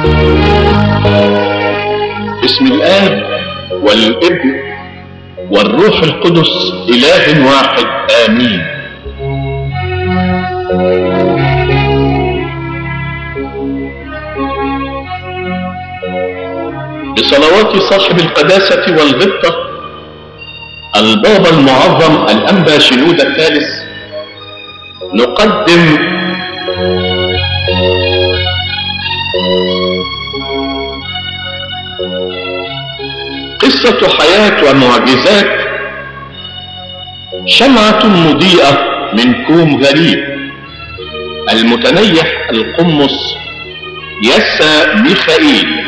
بسم الآب والابن والروح القدس إله واحد آمين بصلوات صاحب القداسة والغبطة البابا المعظم الأنبا شنود الثالث نقدم قصة حياة ومعجزات شمعة مضيئة من كوم غريب المتنيح القمص يسا ميخائيل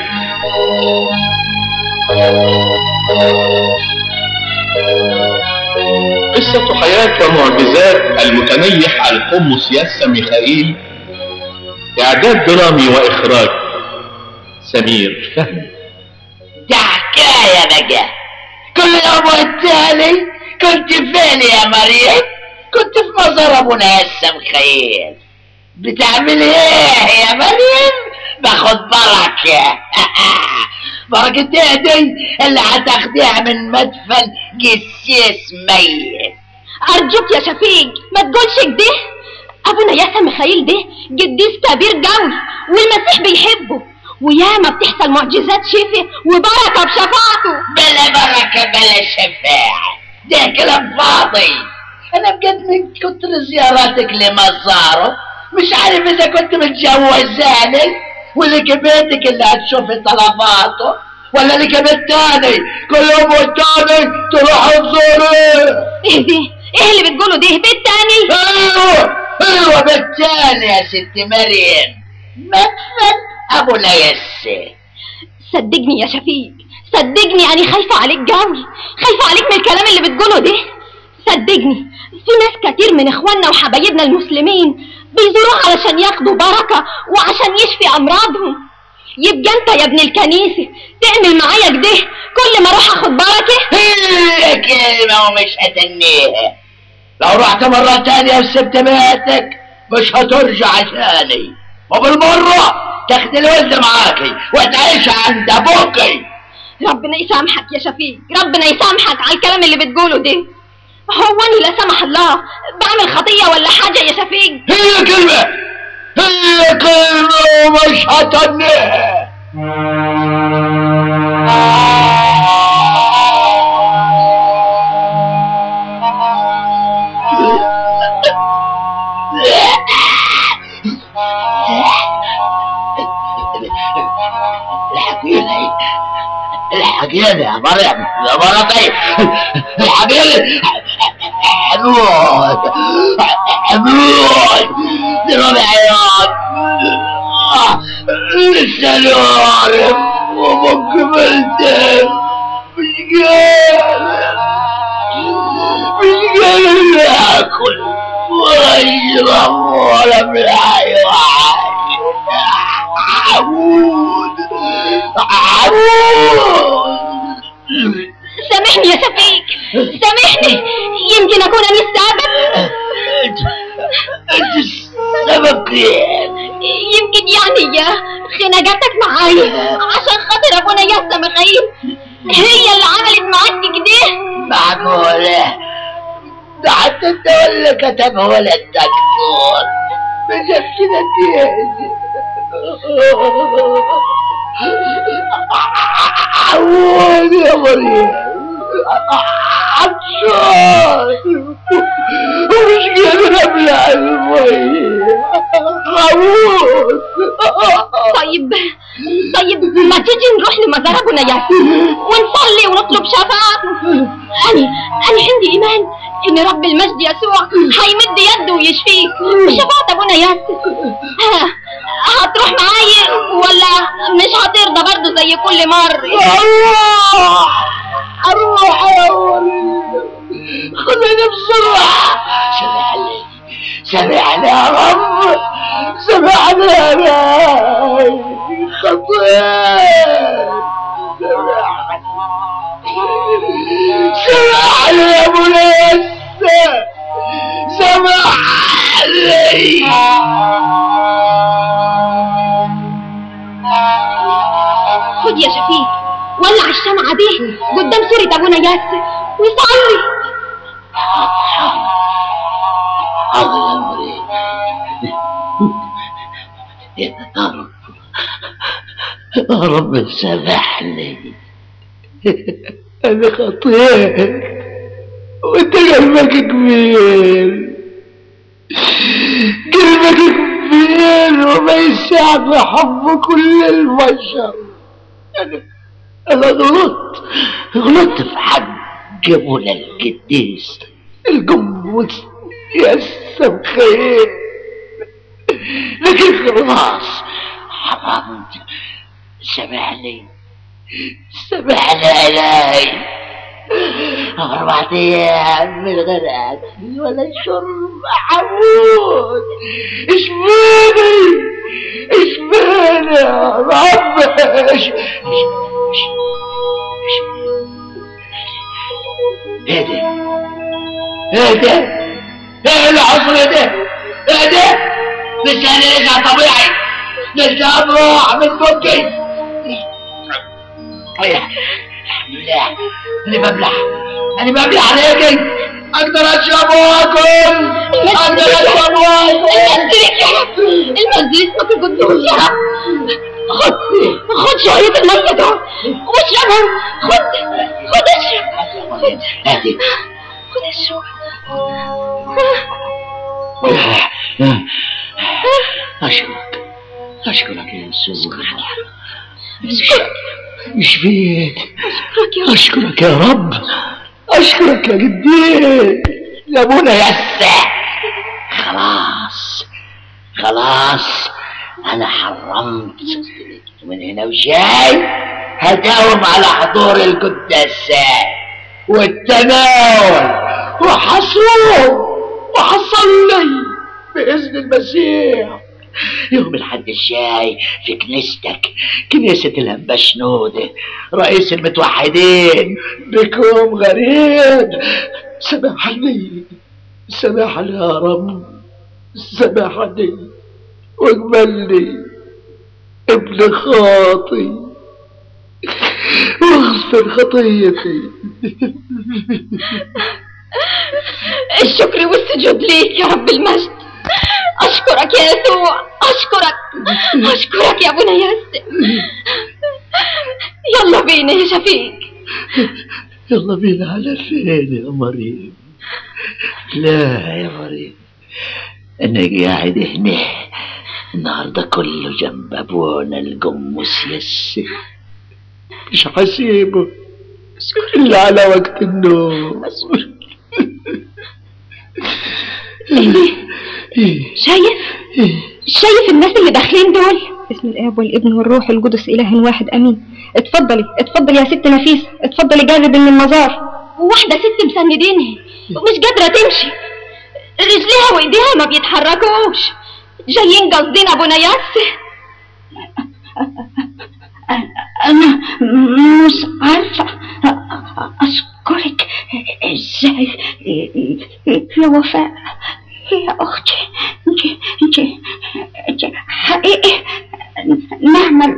قصة حياة ومعجزات المتنيح القمص يسا ميخائيل إعداد درامي وإخراج سمير فهمي ده حكاية بقى كل يوم والتالي كنت فين يا مريم كنت في مزار ابونا يسا مخيل بتعمل ايه يا مريم باخد بركة بركة ايه دي اللي هتاخديها من مدفن جسيس ميت أرجوك يا شفيق ما تقولش كده أبونا ياسا ميخائيل ده قديس كبير قوي والمسيح بيحبه وياما بتحصل معجزات شفا وبركة بشفاعته بلا بركة بلا شفاعة ده كلام فاضي انا بجد من كتر زياراتك لمزاره مش عارف اذا كنت متجوزاني واللي كبيتك اللي هتشوفي طلباته ولا اللي كبيت تاني كل يوم والتاني تروح تزوري ايه ده ايه اللي بتقوله ده بيت تاني ايوه ايوه بالتالي يا ست مريم مدفن ابو ليسي صدقني يا شفيق صدقني أنا خايفة عليك قوي خايفة عليك من الكلام اللي بتقوله ده صدقني في ناس كتير من اخواننا وحبايبنا المسلمين بيزوروه علشان ياخدوا بركة وعشان يشفي أمراضهم يبقى انت يا ابن الكنيسة تعمل معايا كده كل ما اروح اخد بركة هي كلمة ومش هتنيها لو رحت مرة تانية وسبت بيتك مش هترجع تاني وبالمرة تاخد الولد معاكي وتعيش عند ابوكي ربنا يسامحك يا شفيق ربنا يسامحك على الكلام اللي بتقوله ده هو انا لا سمح الله بعمل خطية ولا حاجة يا شفيق هي كلمة هي كلمة ومش هتنيها الحقيقة الحقيقة يا مريم يا مرتي الحقيقة حمود حمود ضرب عياط لسه عارف وما كملت مش قادر مش قادر اكل ولا يشرب ولا بالحيوان عمود عمود سامحني يا شفيق سامحني يمكن اكون انا السبب انت انت السبب كيف يمكن يعني يا خناقاتك معايا عشان خاطر ابونا ياسا مخايل هي اللي عملت معاك كده معقولة ده حتى الدولة كتبه ولا الدكتور بجسدتي عواد يا مريم عطشان ومش قادر ابلع المية عواد طيب طيب ما تيجي نروح لمزار ابونا ياسا ونصلي ونطلب شفاعته انا انا عندي ايمان ان رب المجد يسوع هيمد يده ويشفيك بشفاعة ابونا ياسا ها، هتروح معايا ولا مش هترضى برضه زي كل مرة اروح اروح يا مريم خليني بسرعة سامحني سامحني يا رب سامحني يا ناي خطيت سامحني سامحني يا منسى سامحني خد يا شفيق ولع الشمعة دي قدام صورة أبونا ياسر وصلي حاضر يا مريم يا رب يا رب سامحني انا خطيت وانت قلبك كبير قلبك كبير وما يسع بحب كل البشر انا انا غلطت غلطت في حق ابونا القديس القمص يسم خير لكن خلاص حرمت سامحني سامحني الهي أربع أيام من غير أكل ولا شرب حمود إيش مالي إيش مالي يا رب إيش إيش إيش إيش إيه ده؟ إيه ده؟ إيه العصر ده؟ إيه ده؟ لساني رجع طبيعي لسه أبرع من بقي الحمد لله أنا ببلع أنا ببلع عليك أقدر أشرب وآكل أقدر أشرب وآكل المجد يا رب المجد اسمك القدوس يا رب خد خد شوية المية ده واشربها خد خد اشرب خد هاتي خد اشرب أشكرك أشكرك يا يسوع اشكرك يشفيك اشكرك يا رب أشكرك يا رب أشكرك يا قديس يا أبونا يسع خلاص خلاص أنا حرمت من هنا وجاي هداوم على حضور القداسات والتناول وحصوم وحصلي بإذن المسيح يوم الحد الجاي في كنيستك كنيسة الهمبشنودة رئيس المتوحدين بكم غريب سامحني سامحني يا رب سامحني واقبلني ابن خاطي واغفر خطيتي الشكر والسجود ليك يا رب المجد أشكرك يا يسوع أشكرك أشكرك يا أبونا ياسر يلا بينا يا شفيق يلا بينا على فين يا مريم لا يا مريم انا قاعد هنا النهارده كله جنب ابونا القمص يسي مش حسيبه الا على وقت النوم إيه. شايف إيه. شايف الناس اللي داخلين دول باسم الاب والابن والروح القدس اله واحد امين اتفضلي اتفضلي يا ست نفيسه اتفضلي جربي من المزار وواحدة ست مسندينها ومش قادرة تمشي رجليها وايديها ما بيتحركوش جايين قاصدين ابونا ياسر أنا مش عارفة أشكرك إزاي يا وفاء يا أختي أنت أنت أنت حقيقي نعمل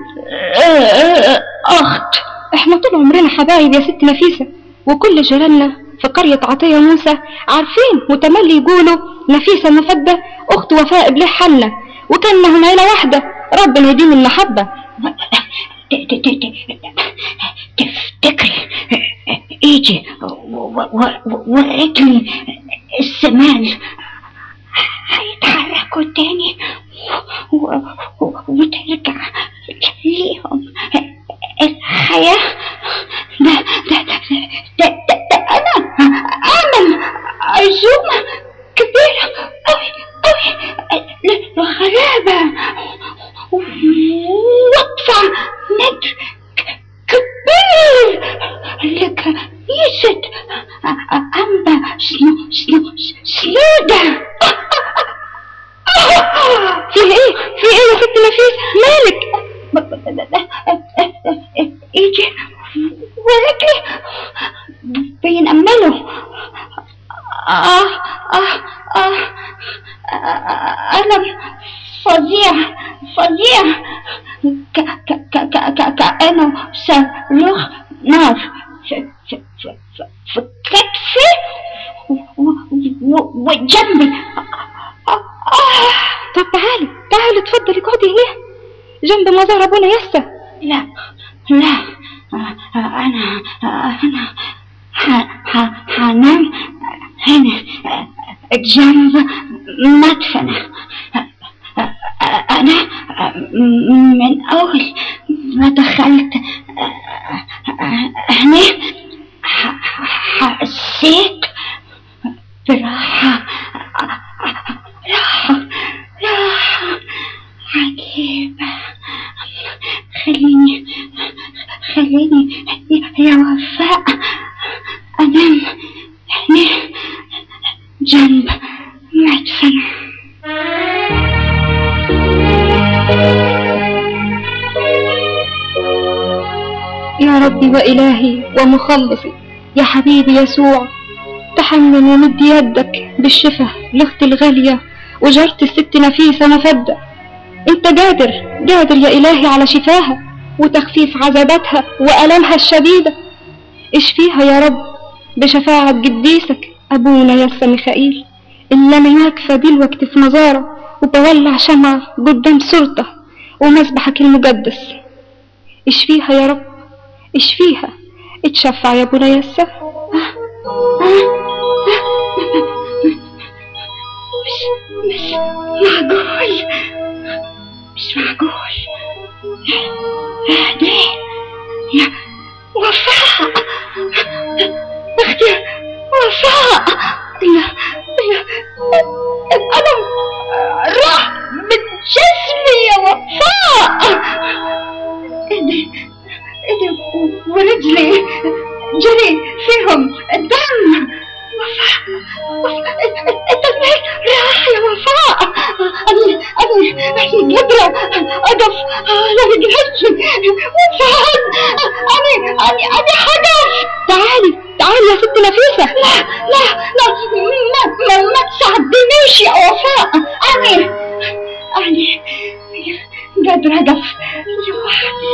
أخت احنا طول عمرنا حبايب يا ست نفيسه وكل جيراننا في قرية عطية موسى عارفين وتملي يقولوا نفيسة مفدة أخت وفاء بليه حنة وكأنهم عيلة واحدة ربنا يديم المحبة ت- ت- ت- ت- تفتكري ايجي وقالت لي السمال هيتحركوا تاني و- و- وترجع ليهم الحياة ده ده ده, ده, ده, ده أنا أعمل عزومة كبيرة أوي أوي للغلابة وادفع ندر كبير لكنيسة أنبا سنو سنو سنودة في ايه في ايه يا ست نفيسة مالك يجي ورجلي بينملوا آه آه آه آه، ألم فظيع فظيع ك ك ك ك ك كأنه صاروخ نار في, في, في, في, في كتفي و- و- و- وجنبي طب تعالي تعالي اتفضلي اقعدي هنا جنب مزار ابونا يسا لا لا أنا أنا ح- ح- حنام هنا جنب مدفنة أنا من أول ما دخلت هنا ح- حسيت براحة راحة راحة عجيبة خليني خليني يا- يا وفاء أنام هنا جنب مدفنة يا ربي وإلهي ومخلصي يا حبيبي يسوع تحنن ومد يدك بالشفا لأختي الغالية وجارتي الست نفيسة مفدة انت قادر قادر يا إلهي على شفاها وتخفيف عذاباتها وألمها الشديدة اشفيها يا رب بشفاعة قديسك أبونا يسا ميخائيل اللي أنا واقفة دلوقتي في مزاره وبولع شمعة قدام صورته ومسبحك المقدس اشفيها يا رب اشفيها اتشفع يا ابونا يسا مش مش معقول مش معقول هدي يا وفاء اختي وفاء لا لا الألم راح من جسمي يا وفاء ايدي ايدي ورجلي جري فيهم الدم وفاء وفاء التنميل راح يا وفاء أنا أنا مش قادرة أقف على رجلي وفاء أنا أنا أنا حقف تعالي تعالي يا ست نفيسة لا لا لا ما ما ما تساعدنيش يا وفاء أنا أنا قادرة أقف لوحدي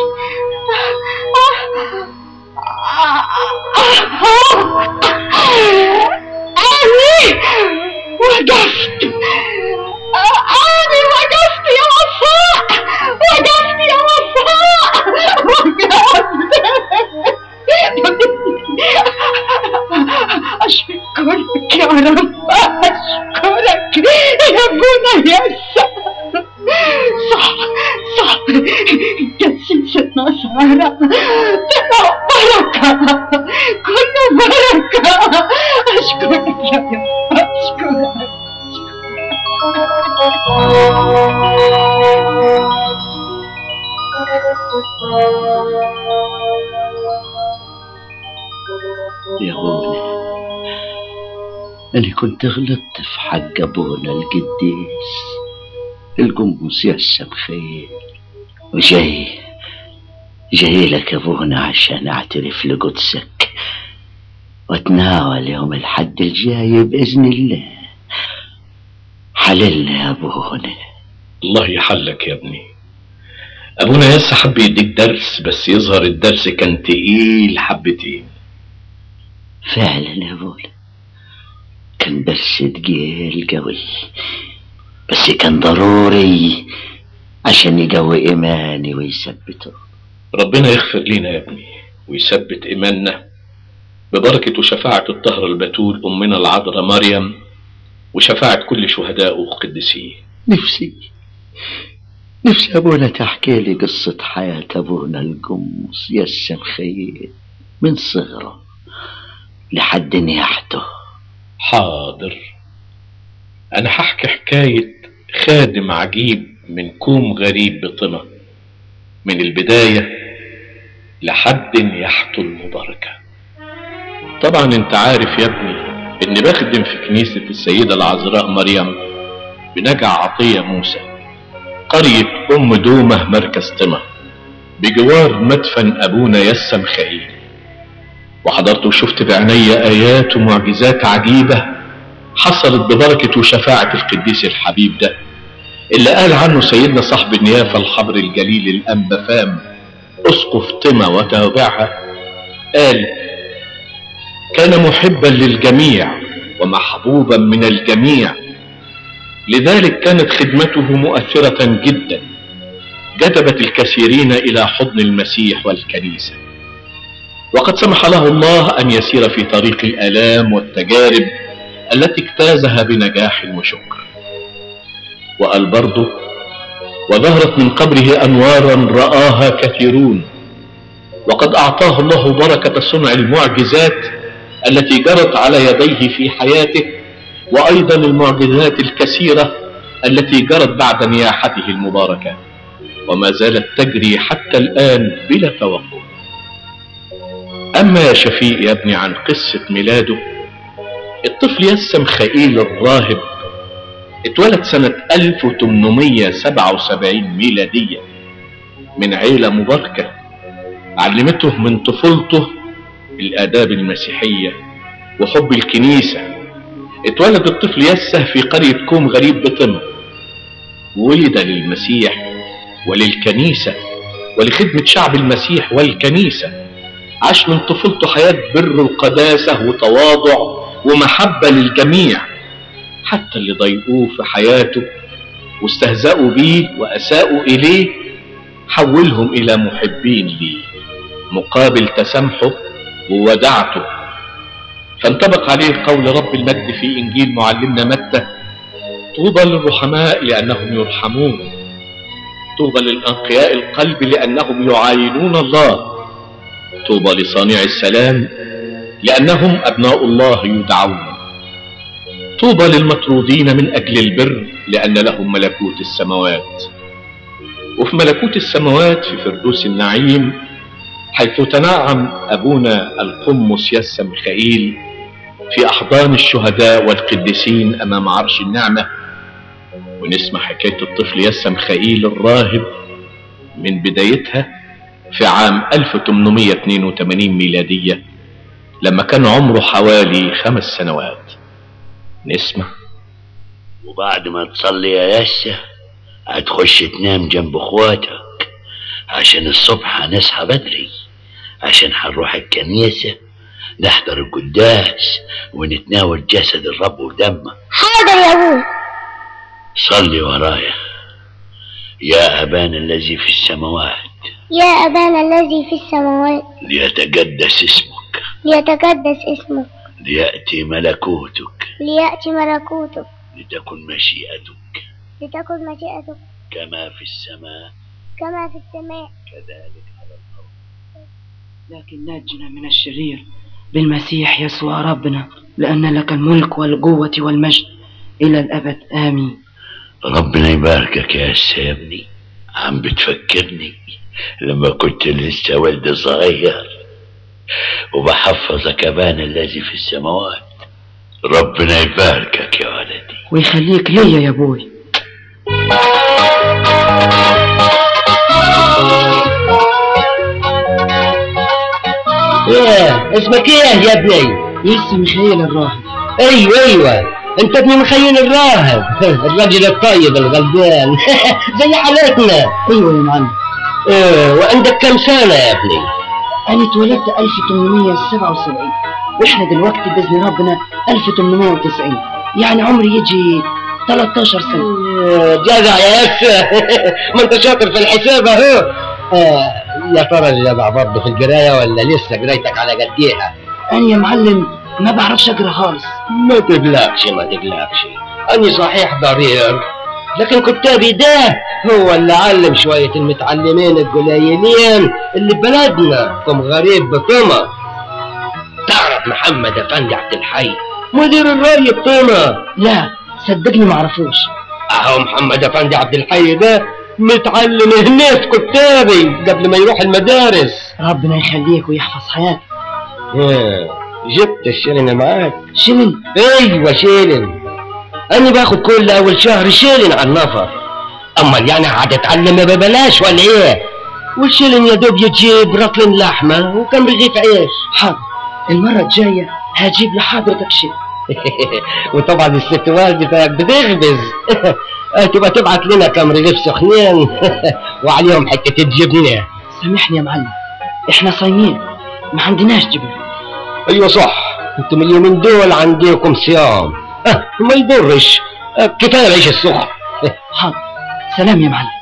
أنا وقفت أنا وقفت يا وفاء وقفت يا وفاء وقفت أشكرك يا رب أشكرك يا ابونا يسا صح صح قسيسة نصارى ده بركة كله بركة أشكرك يا رب أشكرك يا ابونا أنا كنت غلطت في حق أبونا القديس القمص يسم خير وجاي جاي لك أبونا عشان أعترف لقدسك وأتناول يوم الحد الجاي بإذن الله حللنا يا أبونا الله يحلك يا ابني ابونا ياسا حب يديك درس بس يظهر الدرس كان تقيل حبتين فعلا يا أبونا كان درس تقيل قوي بس كان ضروري عشان يقوي إيماني ويثبته ربنا يغفر لنا يا ابني ويثبت ايماننا ببركة وشفاعة الطهر البتول أمنا العذراء مريم وشفاعة كل شهداء وقدسيه نفسي نفسي أبونا تحكي لي قصة حياة أبونا القمص يسم خير من صغره لحد نياحته حاضر أنا هحكي حكاية خادم عجيب من كوم غريب بطنة من البداية لحد نياحته المباركة طبعا انت عارف يا ابني اني بخدم في كنيسة السيدة العذراء مريم بنجع عطية موسى قرية أم دومة مركز طمة بجوار مدفن أبونا يسم خليل وحضرت وشفت بعيني آيات ومعجزات عجيبة حصلت ببركة وشفاعة القديس الحبيب ده اللي قال عنه سيدنا صاحب النيافة الحبر الجليل الأنبا فام أسقف طمة وتابعها قال كان محبا للجميع ومحبوبا من الجميع لذلك كانت خدمته مؤثرة جدا جذبت الكثيرين إلى حضن المسيح والكنيسة وقد سمح له الله أن يسير في طريق الآلام والتجارب التي اجتازها بنجاح وشكر وقال برضه وظهرت من قبره أنوارا رآها كثيرون وقد أعطاه الله بركة صنع المعجزات التي جرت على يديه في حياته وأيضا المعجزات الكثيرة التي جرت بعد نياحته المباركة وما زالت تجري حتى الآن بلا توقف أما يا شفيق يا ابني عن قصة ميلاده الطفل يسم خئيل الراهب اتولد سنة 1877 ميلادية من عيلة مباركة علمته من طفولته الآداب المسيحية وحب الكنيسة اتولد الطفل يسه في قرية كوم غريب بطن ولد للمسيح وللكنيسة ولخدمة شعب المسيح والكنيسة عاش من طفولته حياة بر وقداسة وتواضع ومحبة للجميع حتى اللي ضايقوه في حياته واستهزأوا بيه وأساءوا إليه حولهم إلى محبين ليه مقابل تسامحه وودعته فانطبق عليه قول رب المجد في إنجيل معلمنا متى طوبى للرحماء لأنهم يرحمون طوبى للأنقياء القلب لأنهم يعاينون الله طوبى لصانع السلام لأنهم أبناء الله يدعون طوبى للمطرودين من أجل البر لأن لهم ملكوت السماوات وفي ملكوت السماوات في فردوس النعيم حيث تنعم أبونا القمص يس ميخائيل في أحضان الشهداء والقديسين أمام عرش النعمة ونسمع حكاية الطفل يس ميخائيل الراهب من بدايتها في عام 1882 ميلادية لما كان عمره حوالي خمس سنوات نسمع وبعد ما تصلي يا يسة هتخش تنام جنب اخواتك عشان الصبح هنصحى بدري عشان هنروح الكنيسة نحضر القداس ونتناول جسد الرب ودمه حاضر يا ابوي صلي ورايا يا أبانا الذي في السماوات يا أبانا الذي في السماوات ليتقدس اسمك ليتقدس اسمك ليأتي ملكوتك ليأتي ملكوتك لتكن مشيئتك لتكن مشيئتك كما في السماء كما في السماء كذلك على الأرض لكن نجنا من الشرير بالمسيح يسوع ربنا لأن لك الملك والقوة والمجد إلى الأبد آمين ربنا يباركك يا أسا يا ابني عم بتفكرني لما كنت لسه ولد صغير وبحفظك أبانا الذي في السماوات ربنا يباركك يا ولدي ويخليك ليا يا أبوي ايه اسمك ايه يا ابني يسي ميخائيل الراهب ايوه ايوه انت ابن مخيل الراهب الراجل الطيب الغلبان زي حالتنا أيوة يا معلم ايه وعندك كم سنة يا ابني أنا اتولدت 1877 وإحنا دلوقتي بإذن ربنا 1890 يعني عمري يجي 13 سنة إيه، جدع يا ياسا ما انت شاطر في الحساب اهو آه يا ترى الجدع برضه في القرايه ولا لسه قرايتك على قديها أنا يا معلم ما بعرفش أقرأ خالص ما تقلقش ما تقلقش أني صحيح ضرير لكن كتابي ده هو اللي علم شوية المتعلمين القليلين اللي بلدنا كم غريب بطمة تعرف محمد أفندي عبد الحي مدير الري بطمة لا صدقني ما أعرفوش أهو محمد أفندي عبد الحي ده متعلم هنا في كتابي قبل ما يروح المدارس ربنا يخليك ويحفظ حياتك إيه، جبت الشيلن معاك شلن ايوه شيلن انا باخد كل اول شهر شيلن على النفر امال يعني هتتعلم ببلاش ولا ايه والشيلن يا دوب يجيب رطل لحمه وكم رغيف عيش حاضر المرة الجاية هجيب لحضرتك شيء وطبعا الست والدتك بتخبز تبقى تبعت لنا كم رغيف سخنين وعليهم حته جبنه سامحني يا معلم احنا صايمين ما عندناش جبن ايوه صح انتم اليومين دول عندكم صيام أه ما يضرش أه كفايه العيش السخن حاضر سلام يا معلم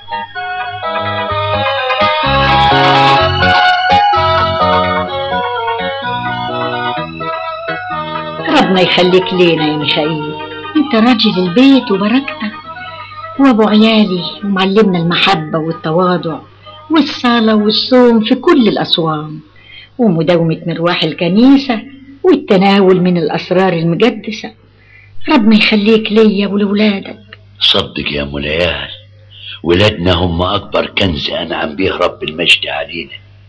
ربنا يخليك لينا يا ميخائيل انت راجل البيت وبركته وابو عيالي ومعلمنا المحبة والتواضع والصلاة والصوم في كل الأصوام ومداومة مروح الكنيسة والتناول من الأسرار المقدسة ربنا يخليك ليا ولولادك صدق يا ام العيال ولادنا هم اكبر كنز انعم به رب المجد علينا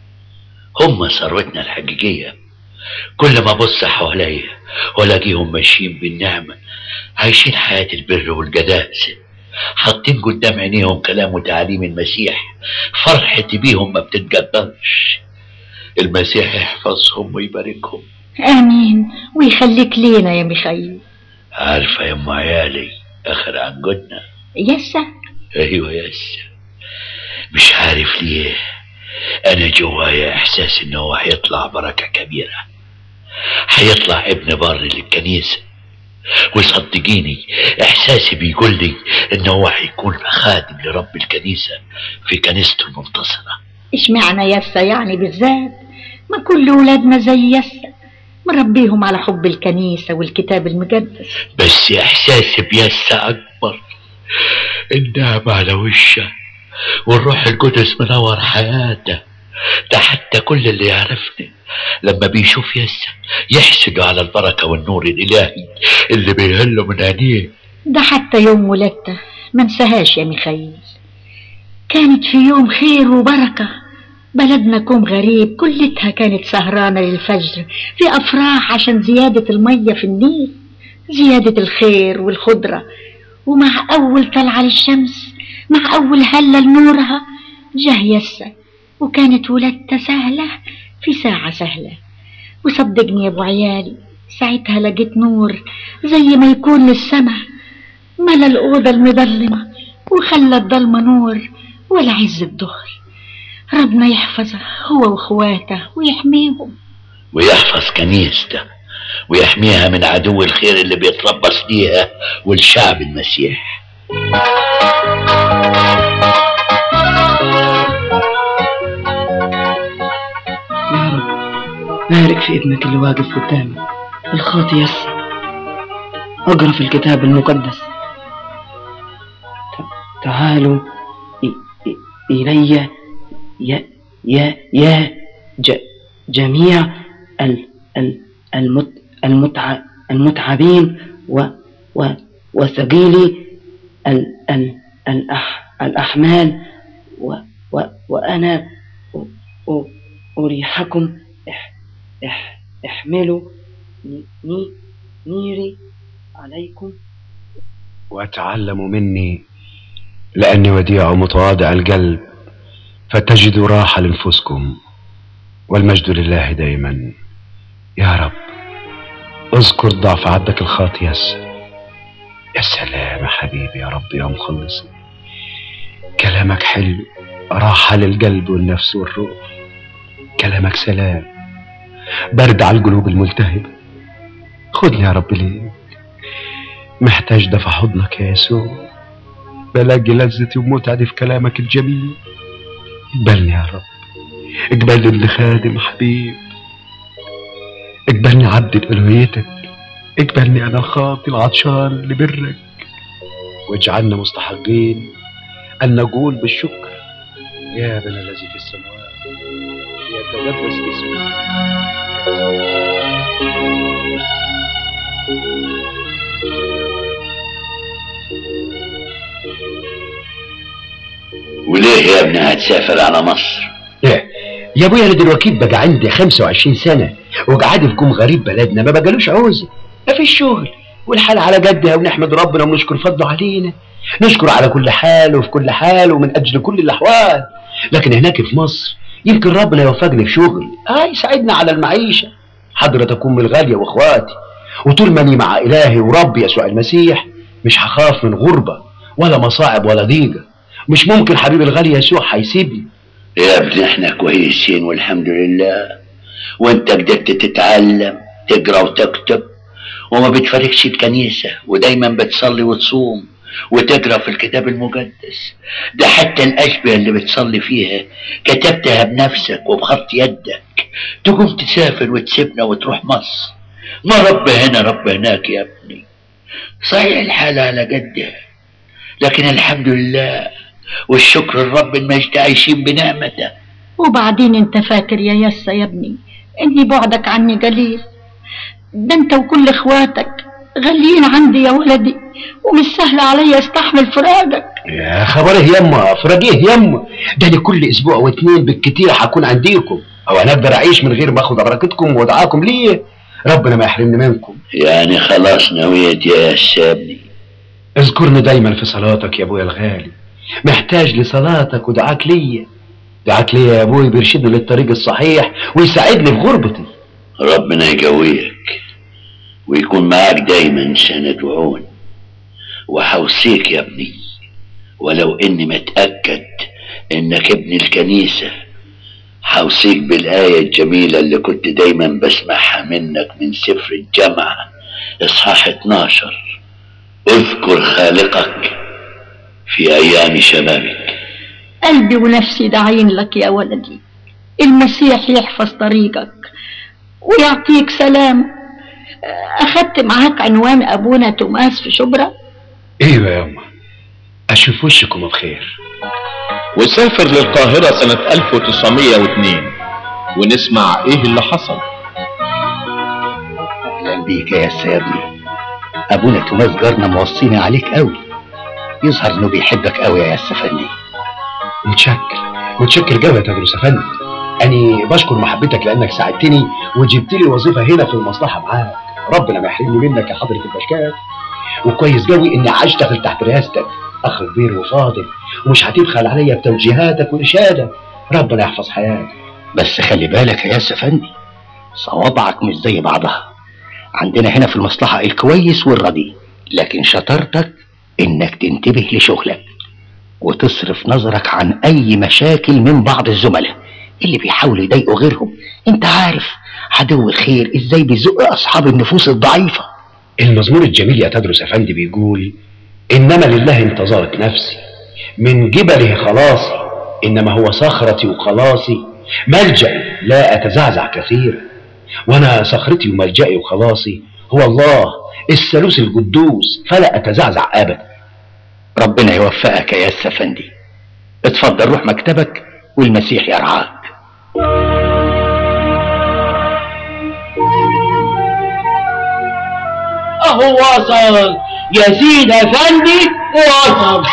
هم ثروتنا الحقيقيه كل ما ابص حواليا والاقيهم ماشيين بالنعمه عايشين حياه البر والقداسه حاطين قدام عينيهم كلام وتعاليم المسيح فرحتي بيهم ما بتتقدرش المسيح يحفظهم ويباركهم آمين ويخليك لينا يا ميخائيل عارفه يا ام عيالي اخر عنقودنا يسا ايوه يس مش عارف ليه انا جوايا احساس انه هو هيطلع بركه كبيره هيطلع ابن بر للكنيسه وصدقيني احساسي بيقول لي انه هو هيكون خادم لرب الكنيسه في كنيسته المنتصره اشمعنى يسا يعني بالذات ما كل ولادنا زي يسا مربيهم على حب الكنيسة والكتاب المقدس بس احساسي بيسا اكبر النعمة على وشه والروح القدس منور حياته ده حتى كل اللي يعرفني لما بيشوف يسا يحسدوا على البركة والنور الإلهي اللي بيهلوا من عينيه ده حتى يوم ولادته ما انساهاش يا ميخائيل كانت في يوم خير وبركة بلدنا كوم غريب كلتها كانت سهرانة للفجر في أفراح عشان زيادة المية في النيل زيادة الخير والخضرة ومع أول طلعة للشمس مع أول هلة لنورها جه يسا وكانت ولادته سهلة في ساعة سهلة وصدقني يا أبو عيالي ساعتها لقيت نور زي ما يكون للسما ملا الأوضة المظلمة وخلى الضلمة نور ولا عز الظهر ربنا يحفظه هو واخواته ويحميهم ويحفظ كنيسته ويحميها من عدو الخير اللي بيتربص ليها والشعب المسيح يا رب بارك في ابنك اللي واقف قدامي الخاطي يس اقرا في الكتاب المقدس ت- تعالوا إ- إ- إلي يا يا يا ج جميع ال ال المت المتع المتعبين و و وثقيلي ال ال الأح الأحمال و و وأنا أ- أ- أريحكم اح اح احملوا ني ني- نيري عليكم وتعلموا مني لأني وديع متواضع القلب فتجدوا راحة لنفسكم والمجد لله دائما يا رب اذكر ضعف عبدك الخاطي يس يا سلام يا حبيبي يا رب يا مخلصي كلامك حلو راحة للقلب والنفس والروح كلامك سلام برد على القلوب الملتهبة خدني يا رب ليك محتاج دفع حضنك يا يسوع بلاقي لذتي ومتعتي في كلامك الجميل اقبلني يا رب اقبلني اللي خادم حبيب اقبلني عبد لألوهيتك اقبلني أنا الخاطي العطشان لبرك واجعلنا مستحقين أن نقول بالشكر يا ابن الذي في السماوات يتقدس اسمك وليه يا ابني هتسافر على مصر إيه؟ يا ابويا انا دلوقتي بقى عندي 25 سنه وقعد فيكم غريب بلدنا ما بقالوش عوزه ما فيش شغل والحال على قدها ونحمد ربنا ونشكر فضله علينا نشكر على كل حال وفي كل حال ومن اجل كل الاحوال لكن هناك في مصر يمكن ربنا يوفقني في شغل اه يساعدنا على المعيشه حضرتك امي الغاليه واخواتي وطول ما اني مع الهي وربي يسوع المسيح مش هخاف من غربه ولا مصاعب ولا ضيقه مش ممكن حبيبي الغالي يسوع هيسيبني يا ابني احنا كويسين والحمد لله وانت قدرت تتعلم تقرا وتكتب وما بتفارقش الكنيسة ودايما بتصلي وتصوم وتقرا في الكتاب المقدس ده حتى الأشبية اللي بتصلي فيها كتبتها بنفسك وبخط يدك تقوم تسافر وتسيبنا وتروح مصر ما رب هنا رب هناك يا ابني صحيح الحالة على قدها لكن الحمد لله والشكر الرب المجد عايشين بنعمته وبعدين انت فاكر يا يسا يا ابني اني بعدك عني قليل ده انت وكل اخواتك غاليين عندي يا ولدي ومش سهل عليا استحمل فراقك يا خبره يما فراجيه يما ده انا كل اسبوع واتنين بالكتير هكون عنديكم او انا اقدر اعيش من غير ما اخد بركتكم ودعاكم ليه ربنا ما يحرمني منكم يعني خلاص نويت يا ابني اذكرني دايما في صلاتك يا ابويا الغالي محتاج لصلاتك ودعاك ليا دعاك ليا يا ابوي بيرشدني للطريق الصحيح ويساعدني في غربتي ربنا يقويك ويكون معاك دايما سند وعون وحوصيك يا ابني ولو اني متأكد انك ابن الكنيسة حوصيك بالآية الجميلة اللي كنت دايما بسمعها منك من سفر الجامعة اصحاح 12 اذكر خالقك في ايام شبابك قلبي ونفسي داعين لك يا ولدي المسيح يحفظ طريقك ويعطيك سلام أخدت معاك عنوان أبونا توماس في شبرا ايوه يا اما اشوف وشكم بخير وسافر للقاهرة سنة 1902 ونسمع ايه اللي حصل اهلا بيك يا سيدني ابونا توماس جارنا موصيني عليك قوي يظهر انه بيحبك قوي يا السفندي متشكر متشكر جوي يا تدرس افندي اني بشكر محبتك لانك ساعدتني وجبت لي وظيفه هنا في المصلحه معاك ربنا ما يحرمني منك يا حضره البشكات وكويس قوي اني هشتغل تحت رئاستك اخ كبير وفاضل ومش هتبخل عليا بتوجيهاتك وارشادك ربنا يحفظ حياتك بس خلي بالك يا سفندي صوابعك مش زي بعضها عندنا هنا في المصلحة الكويس والرديء لكن شطارتك انك تنتبه لشغلك وتصرف نظرك عن اي مشاكل من بعض الزملاء اللي بيحاولوا يضايقوا غيرهم انت عارف عدو الخير ازاي بيزق اصحاب النفوس الضعيفة المزمور الجميل يا تدرس افندي بيقول انما لله انتظرت نفسي من جبله خلاصي انما هو صخرتي وخلاصي ملجأ لا اتزعزع كثيرا وانا صخرتي وملجأي وخلاصي هو الله الثالوث القدوس فلا اتزعزع ابدا ربنا يوفقك يا السفندي اتفضل روح مكتبك والمسيح يرعاك اهو وصل يزيد افندي وصل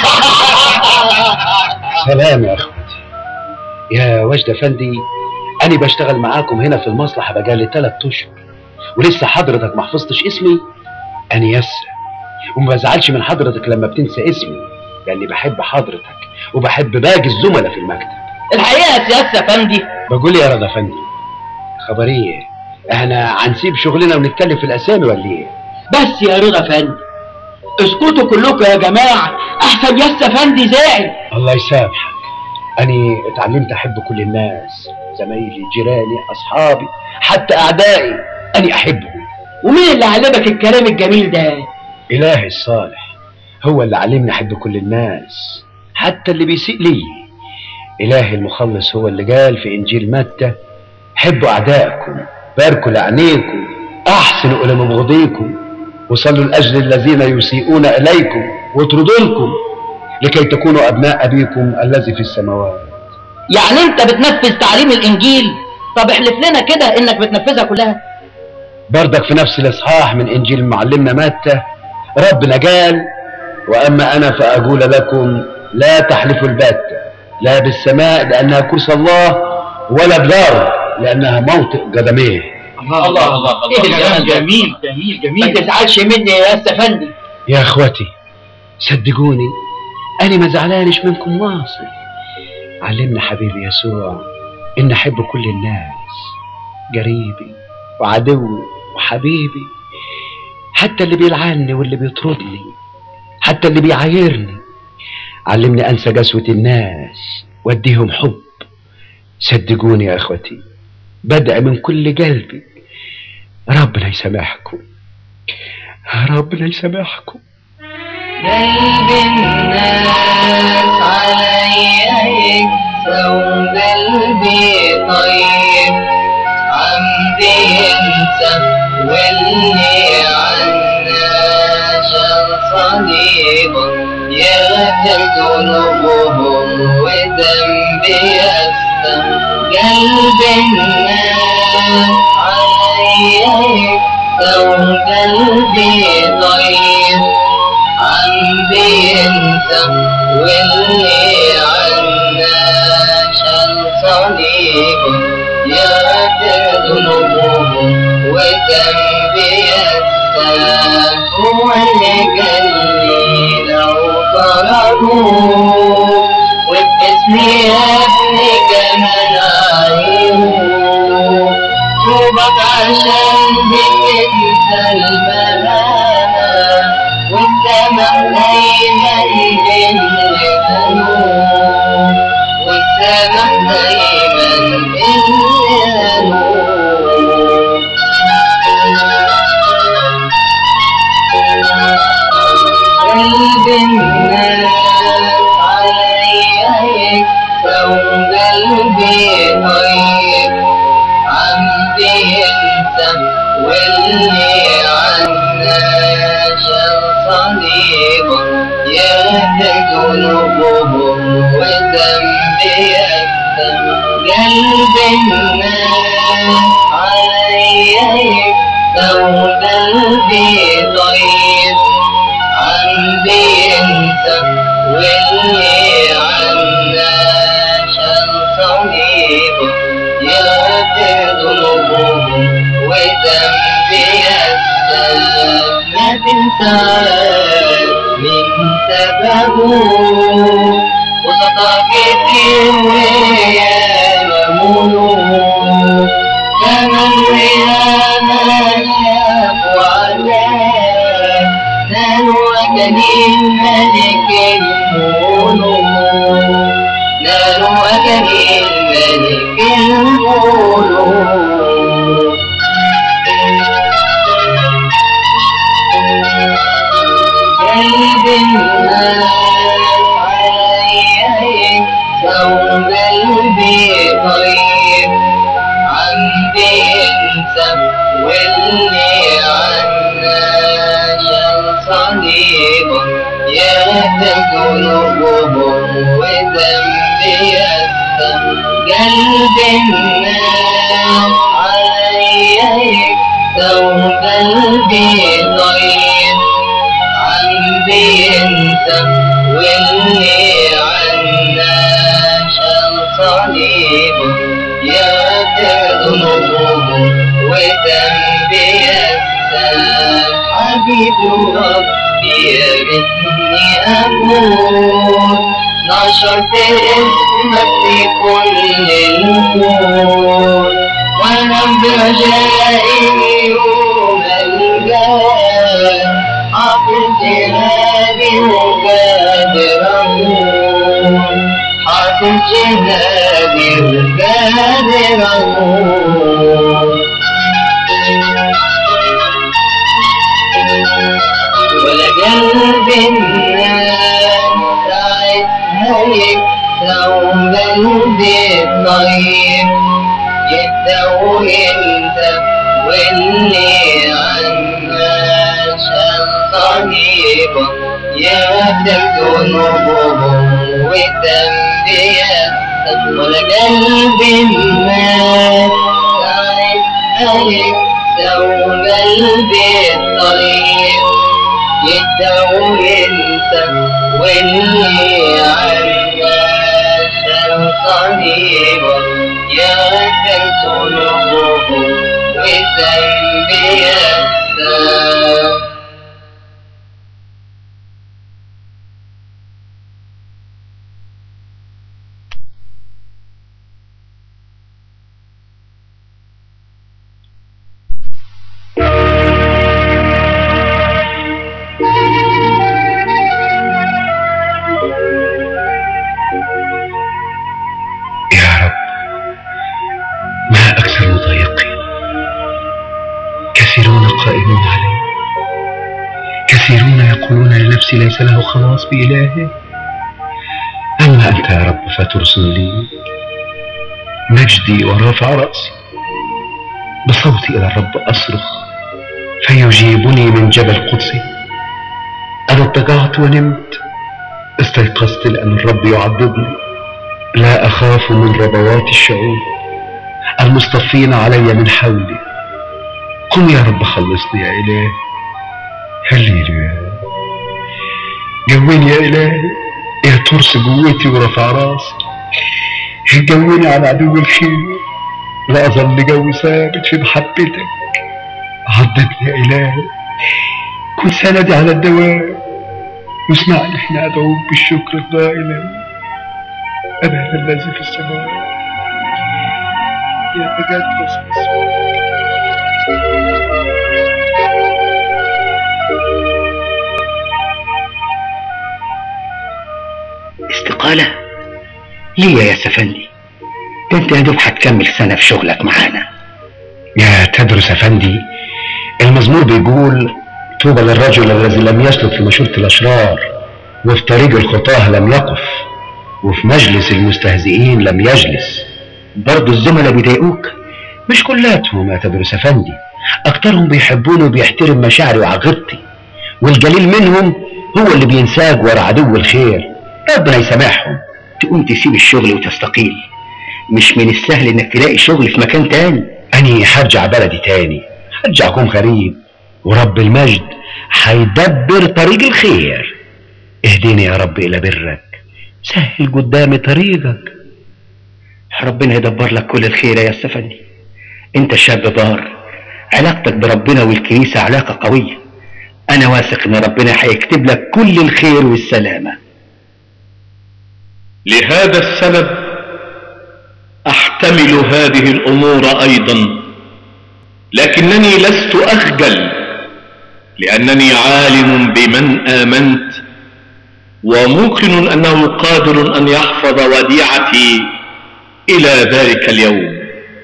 سلام يا اخوتي يا وجد افندي انا بشتغل معاكم هنا في المصلحه بقالي ثلاث اشهر ولسه حضرتك ما حفظتش اسمي انا يسرى وما بزعلش من حضرتك لما بتنسى اسمي لاني بحب حضرتك وبحب باقي الزملاء في المكتب الحقيقه يا سياده افندي بقول يا رضا افندي خبريه احنا هنسيب شغلنا ونتكلم في الاسامي ولا ايه بس يا رضا افندي اسكتوا كلكم يا جماعه احسن يا افندي زعل الله يسامحك أني اتعلمت أحب كل الناس زمايلي جيراني أصحابي حتى أعدائي أني أحبهم ومين اللي علمك الكلام الجميل ده إلهي الصالح هو اللي علمني أحب كل الناس حتى اللي بيسيء لي إلهي المخلص هو اللي قال في إنجيل متى حبوا أعدائكم باركوا لعينيكم أحسنوا إلى مبغضيكم وصلوا لأجل الذين يسيئون إليكم واطردونكم لكي تكونوا أبناء أبيكم الذي في السماوات يعني انت بتنفذ تعليم الانجيل طب احلف لنا كده انك بتنفذها كلها بردك في نفس الإصحاح من إنجيل معلمنا متى ربنا قال وأما أنا فأقول لكم لا تحلفوا البتة لا بالسماء لأنها كرسي الله ولا بالأرض لأنها موطئ قدميه الله الله الله ايه الكلام جميل جميل جميل ما تزعلش مني يا استاذ افندي يا اخوتي صدقوني انا ما زعلانش منكم واصل علمنا حبيبي يسوع ان احب كل الناس قريبي وعدوي وحبيبي حتى اللي بيلعني واللي بيطردني حتى اللي بيعايرني علمني انسى قسوة الناس واديهم حب صدقوني يا اخوتي بدأ من كل قلبي ربنا يسامحكم ربنا يسامحكم قلب الناس عليا يكسى وقلبي طيب عمدي ينسى واللي عنا شال صليبه يغفر ذنوبهم وذنبي يسى قلب الناس عليا يكسى وقلبي طيب عندي انت واللي عنا شال صليب يغفر ذنوبهم وذنبي السلام هو اللي قال لي لو طردوا وباسمي يا ابني كمان عيوب توبك عشان بتنسى الملامة والسماء دايما بالذنوب والسماء دايما بالذنوب قلب الناس عليا يكفى وقلبي طيب عمدي ينسى واللي عنا شال صليبه يهدك ذنوبهم وذنبي يكفى قلب الناس عليا يكفى وقلبي طيب عندي انت واللي عنا شال صليبه يغفر ذنوبهم وذنبي السلام ما تنسى من سببه وصدقك ويا مملوك كمن ويانا شاف وعلاه نالوا أكلين ملك الملوك نالوا أكلين ملك الملوك قلب الناس عليا يكسى وقلبي طيب عندي انسى واللي عنا شال صليبه يهدك ذنوبهم وذنبي يسى قلب الناس عليا يكسى وقلبي طيب عندي انت واللي عنا شال صليبه يغفر ذنوبهم وذنبي السلام حبيب ربي يا ريتني اموت نشرت اسمك في كل الكون وانا برجائي يوم الجاه حافظ جهادي وقادر أموت حافظ جهادي وقادر أموت ولا قلب الناس ساعتها يكسى وقلبي طيب جدا وانت واللي عنا شال صليبه يغفر ذنوبهم وذنبي يسر ولا قلب الناس ساعتها يكسى وقلبي طريق يدعو انت واللي عنا شال صليبه يغفر ذنوبهم وذنبي يسر يا رب نفسي ليس له خلاص بإلهه أما أنت يا رب فترسل لي مجدي ورافع رأسي بصوتي إلى الرب أصرخ فيجيبني من جبل قدسي أنا اضطجعت ونمت استيقظت لأن الرب يعضدني لا أخاف من ربوات الشعوب المصطفين علي من حولي قم يا رب خلصني يا إله هللويا جوني يا إلهي يا ترس قوتي ورفع راسي جوني على عدو الخير لا أظل جوي ثابت في محبتك عضدني يا إلهي كن سندي على الدوام واسمعني حين أدعوك بالشكر قائلا أبانا الذي في السماء يتقدس اسمك استقالة ليه يا سفندي ده انت يا دوب هتكمل سنة في شغلك معانا يا تدرس أفندي المزمور بيقول طوبى للرجل الذي لم يسلك في مشورة الأشرار وفي طريق الخطاه لم يقف وفي مجلس المستهزئين لم يجلس برضه الزملاء بيضايقوك مش كلاتهم يا تدرس أفندي أكترهم بيحبوني وبيحترم مشاعري وعقيدتي والقليل منهم هو اللي بينساك ورا عدو الخير ربنا يسامحهم تقوم تسيب الشغل وتستقيل مش من السهل انك تلاقي شغل في مكان تاني أني هرجع بلدي تاني هرجع أكون غريب ورب المجد هيدبر طريق الخير اهديني يا رب إلى برك سهل قدامي طريقك ربنا يدبر لك كل الخير يا استفندي انت شاب بار علاقتك بربنا والكنيسة علاقة قوية انا واثق ان ربنا هيكتب لك كل الخير والسلامة لهذا السبب احتمل هذه الامور ايضا لكنني لست اخجل لانني عالم بمن امنت وموقن انه قادر ان يحفظ وديعتي الى ذلك اليوم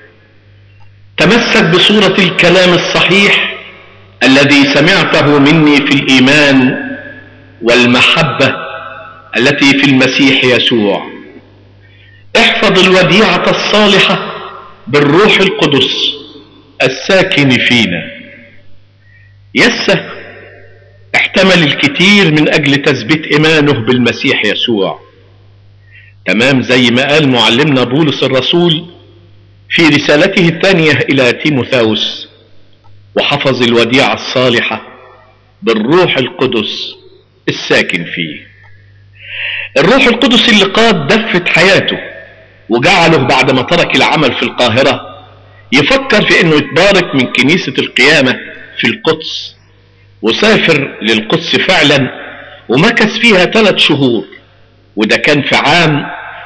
تمسك بصوره الكلام الصحيح الذي سمعته مني في الايمان والمحبه التي في المسيح يسوع احفظ الوديعه الصالحه بالروح القدس الساكن فينا يسه احتمل الكثير من اجل تثبيت ايمانه بالمسيح يسوع تمام زي ما قال معلمنا بولس الرسول في رسالته الثانيه الى تيموثاوس وحفظ الوديعه الصالحه بالروح القدس الساكن فيه الروح القدس اللي قاد دفة حياته وجعله بعد ما ترك العمل في القاهرة يفكر في انه يتبارك من كنيسة القيامة في القدس وسافر للقدس فعلا ومكث فيها ثلاث شهور وده كان في عام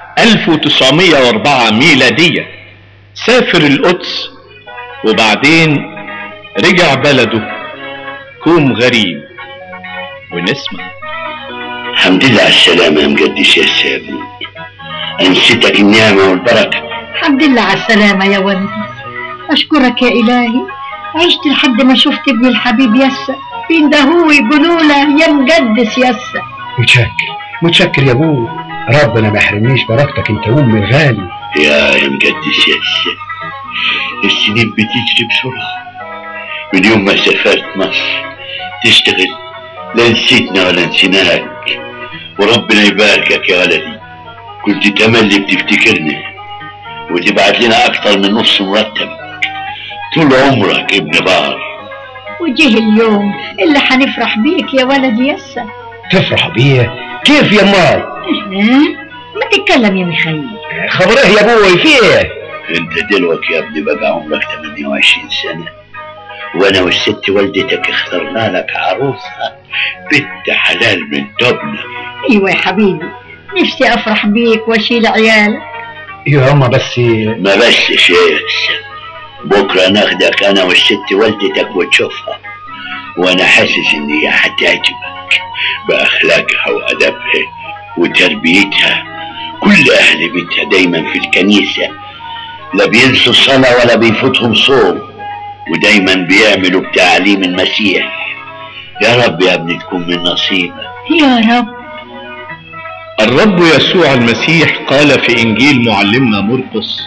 1904 ميلادية سافر القدس وبعدين رجع بلده كوم غريب ونسمع الحمد لله على السلامة يا مقدس يا سابني أنستك النعمة والبركة الحمد لله على السلامة يا ولدي أشكرك يا إلهي عشت لحد ما شفت ابني الحبيب يسا بيندهوه يقولوا له يا مقدس يسا متشكر متشكر يا ابوي ربنا ما يحرمنيش بركتك انت وامي الغالي يا يا مقدس يا سابني السنين بتجري بسرعة من يوم ما سافرت مصر تشتغل لا نسيتنا ولا نسيناك وربنا يباركك يا ولدي كنت تملي بتفتكرني وتبعت لنا أكتر من نص مرتب طول عمرك ابن بار وجه اليوم اللي حنفرح بيك يا ولد يسا تفرح بيه كيف يا ماي ها؟ ما تتكلم يا ميخائيل خبره يا ابوي في ايه انت دلوقتي يا ابني بقى عمرك 28 سنة وانا والست والدتك اخترنا لك عروسة بنت حلال من تبنا ايوه يا حبيبي نفسي افرح بيك واشيل عيالك يا هما بس ما بس شيء بكرة ناخدك انا والست والدتك وتشوفها وانا حاسس ان هي هتعجبك باخلاقها وادبها وتربيتها كل اهل بيتها دايما في الكنيسة لا بينسوا الصلاة ولا بيفوتهم صوم ودايما بيعملوا بتعليم المسيح يا رب يا ابني تكون من نصيبك يا رب الرب يسوع المسيح قال في انجيل معلمنا مرقس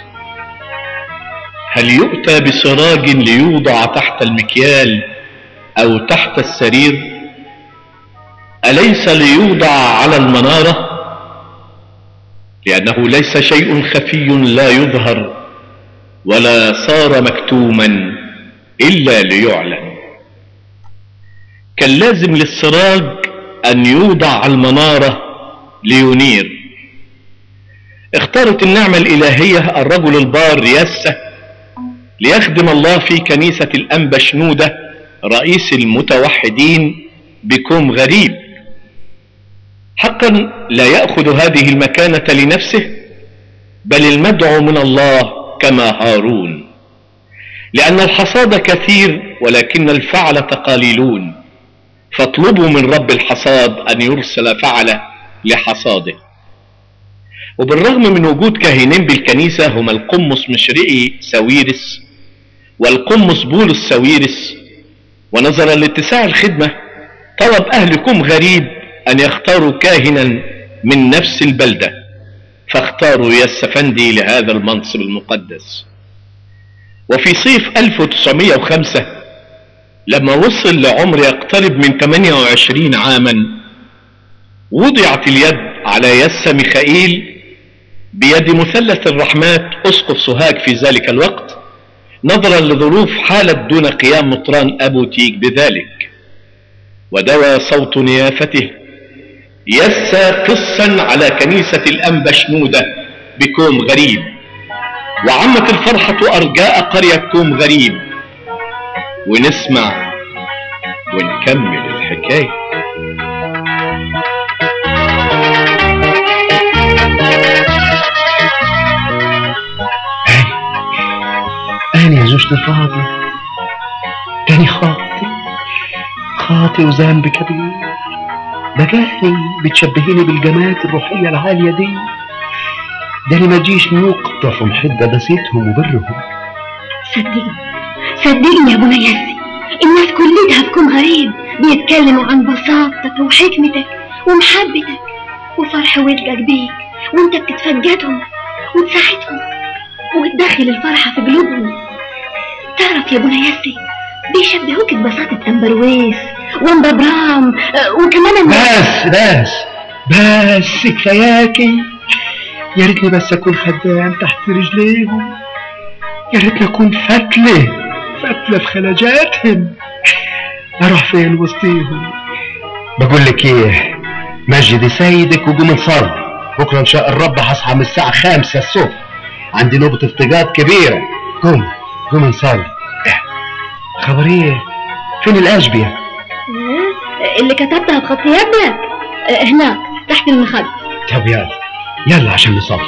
هل يؤتى بسراج ليوضع تحت المكيال او تحت السرير اليس ليوضع على المناره لانه ليس شيء خفي لا يظهر ولا صار مكتوما الا ليعلن كان لازم للسراج ان يوضع على المناره لينير اختارت النعمة الإلهية الرجل البار يسة ليخدم الله في كنيسة الأنبا شنودة رئيس المتوحدين بكوم غريب حقا لا يأخذ هذه المكانة لنفسه بل المدعو من الله كما هارون لأن الحصاد كثير ولكن الفعلة قليلون فاطلبوا من رب الحصاد أن يرسل فعله لحصاده وبالرغم من وجود كاهنين بالكنيسة هما القمص مشرقي ساويرس والقمص بولس ساويرس ونظرا لاتساع الخدمة طلب أهلكم غريب أن يختاروا كاهنا من نفس البلدة فاختاروا يسفندي لهذا المنصب المقدس وفي صيف 1905 لما وصل لعمر يقترب من 28 عاما وضعت اليد على يس ميخائيل بيد مثلث الرحمات اسقف سوهاج في ذلك الوقت نظرا لظروف حالة دون قيام مطران ابو تيج بذلك ودوى صوت نيافته يس قصا على كنيسة الانبا شنودة بكوم غريب وعمت الفرحة ارجاء قرية كوم غريب ونسمع ونكمل الحكايه أنا يا زوجتي الفاضل تاني خاطي خاطي وذنب كبير بقاني بتشبهيني بالجماعات الروحية العالية دي ده أنا ما جيش نقطة في محبة دسيتهم وبرهم صدقني صدقني يا ابو نياسي الناس كلها في كون غريب بيتكلموا عن بساطتك وحكمتك ومحبتك وفرح ولدك بيك وانت بتتفجدهم وتساعدهم وتدخل الفرحة في قلوبهم تعرف يا ابو نياسي بيشبهوك ببساطة أمبرويس وأمبا برام آه، وكمان أنا بس بس بس كفاياكي يا ريتني بس أكون خدام تحت رجليهم يا ريتني أكون فتلة فتلة في خلاجاتهم أروح فين وسطيهم بقول لك إيه مجدي سيدك وقوم نصلي بكرة إن شاء الرب هصحى من الساعة خمسة الصبح عندي نوبة افتقاد كبيرة قوم قوم نصلي إيه، خبر ايه فين الأشبية آه، اللي كتبتها بخط يدك آه، هناك تحت المخدة طب يلا يلا عشان نصلي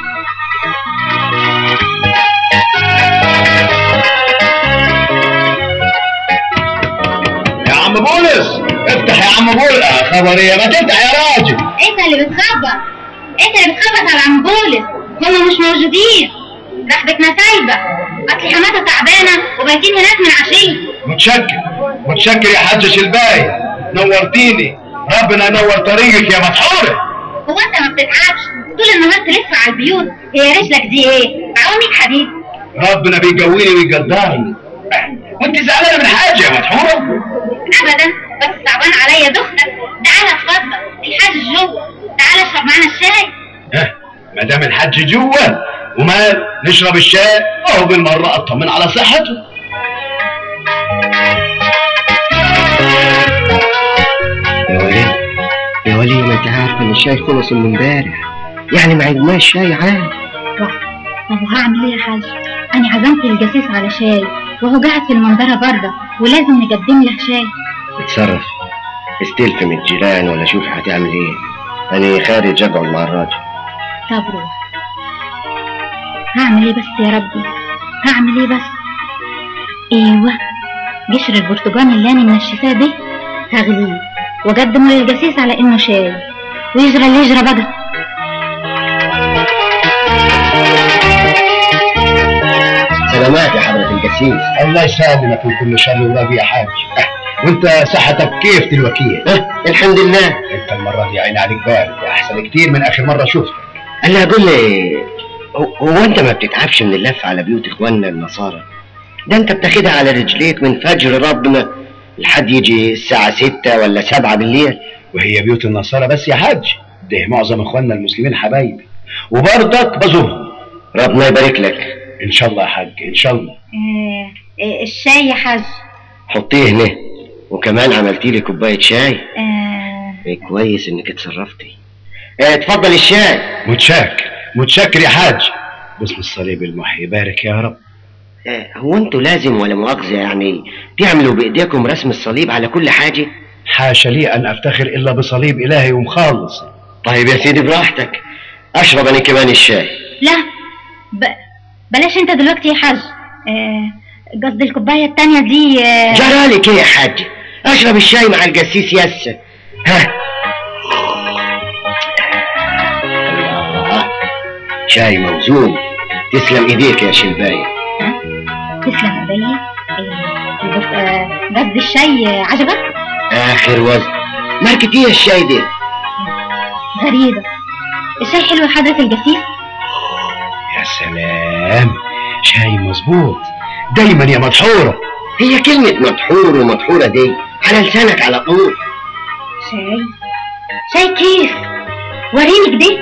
يا عم بولس افتح يا عم بولس خبر ايه ما تفتح يا راجل انت اللي بتخبط انت اللي بتخبط على عم بولس هما مش موجودين رحبتنا سايبة اصل حماتها تعبانة وبايتين هناك من عشية متشكر متشكر يا حاج شلباي نورتيني ربنا ينور طريقك يا مسحورة هو انت ما بتتعبش طول النهار تلف على البيوت هي رجلك دي ايه عواميد حديد ربنا بيقويني ويقدرني وانت زعلانه من حاجه يا مسحورة ابدا بس صعبان عليا دختك تعالى اتفضل الحاج جوه تعالى اشرب معانا الشاي ما دام الحج جوه ومال نشرب الشاي اهو بالمره اطمن على صحته يا وليد يا وليد ما انت عارف ان الشاي خلص من امبارح يعني ما عندناش شاي عادي ما هو هعمل ايه يا حاج انا عزمت الجاسوس على شاي وهو قاعد في المنظرة بره ولازم نقدم له شاي اتصرف استلف من الجيران ولا شوف هتعمل ايه انا خارج اقعد مع الراجل طب روح هعمل ايه بس يا ربي هعمل ايه بس ايوه قشر البرتقال اللي انا منشفاه ده هغليه واقدمه للجاسوس على انه شاي ويجرى اللي يجرى بقى سلامات يا حضرة الجسيس الله يسلمك من كل شر وراضي يا حاج وانت صحتك كيف دلوقتي الحمد لله انت المره دي عيني عليك بارد احسن كتير من اخر مره شفتك انا اقول لي هو- هو انت ما بتتعبش من اللف على بيوت اخواننا النصارى ده انت بتاخدها على رجليك من فجر ربنا لحد يجي الساعة ستة ولا سبعة بالليل وهي بيوت النصارى بس يا حاج ده معظم اخواننا المسلمين حبايبي وبرضك بزورهم ربنا يبارك لك ان شاء الله يا حاج ان شاء الله آه، آه، الشاي يا حاج حطيه هنا وكمان عملتي لي كوباية شاي آه، إيه كويس انك اتصرفتي اه اتفضل الشاي متشكر متشكر يا حاج باسم الصليب المحيي بارك يا رب اه هو انتوا لازم ولا مؤاخذة يعني تعملوا بايديكم رسم الصليب على كل حاجة حاشا لي ان افتخر الا بصليب الهي ومخلص طيب يا سيدي براحتك اشرب انا كمان الشاي لا ب... بلاش انت دلوقتي يا حاج آه، قصدي الكوباية التانية دي آه، جرالك ايه يا حاج اشرب الشاي مع القسيس ياسر ها الله شاي موزون تسلم ايديك يا شلباية تسلم ايديا آه، بس آه، قصدي الشاي آه، عجبك اخر وزن ماركة ايه الشاي ده غريبة الشاي حلو يا حضرة الجسيس يا سلام شاي مظبوط دايما يا مدحوره هي كلمة مدحور ومدحورة دي على لسانك على طول شاي شاي كيف وريني كده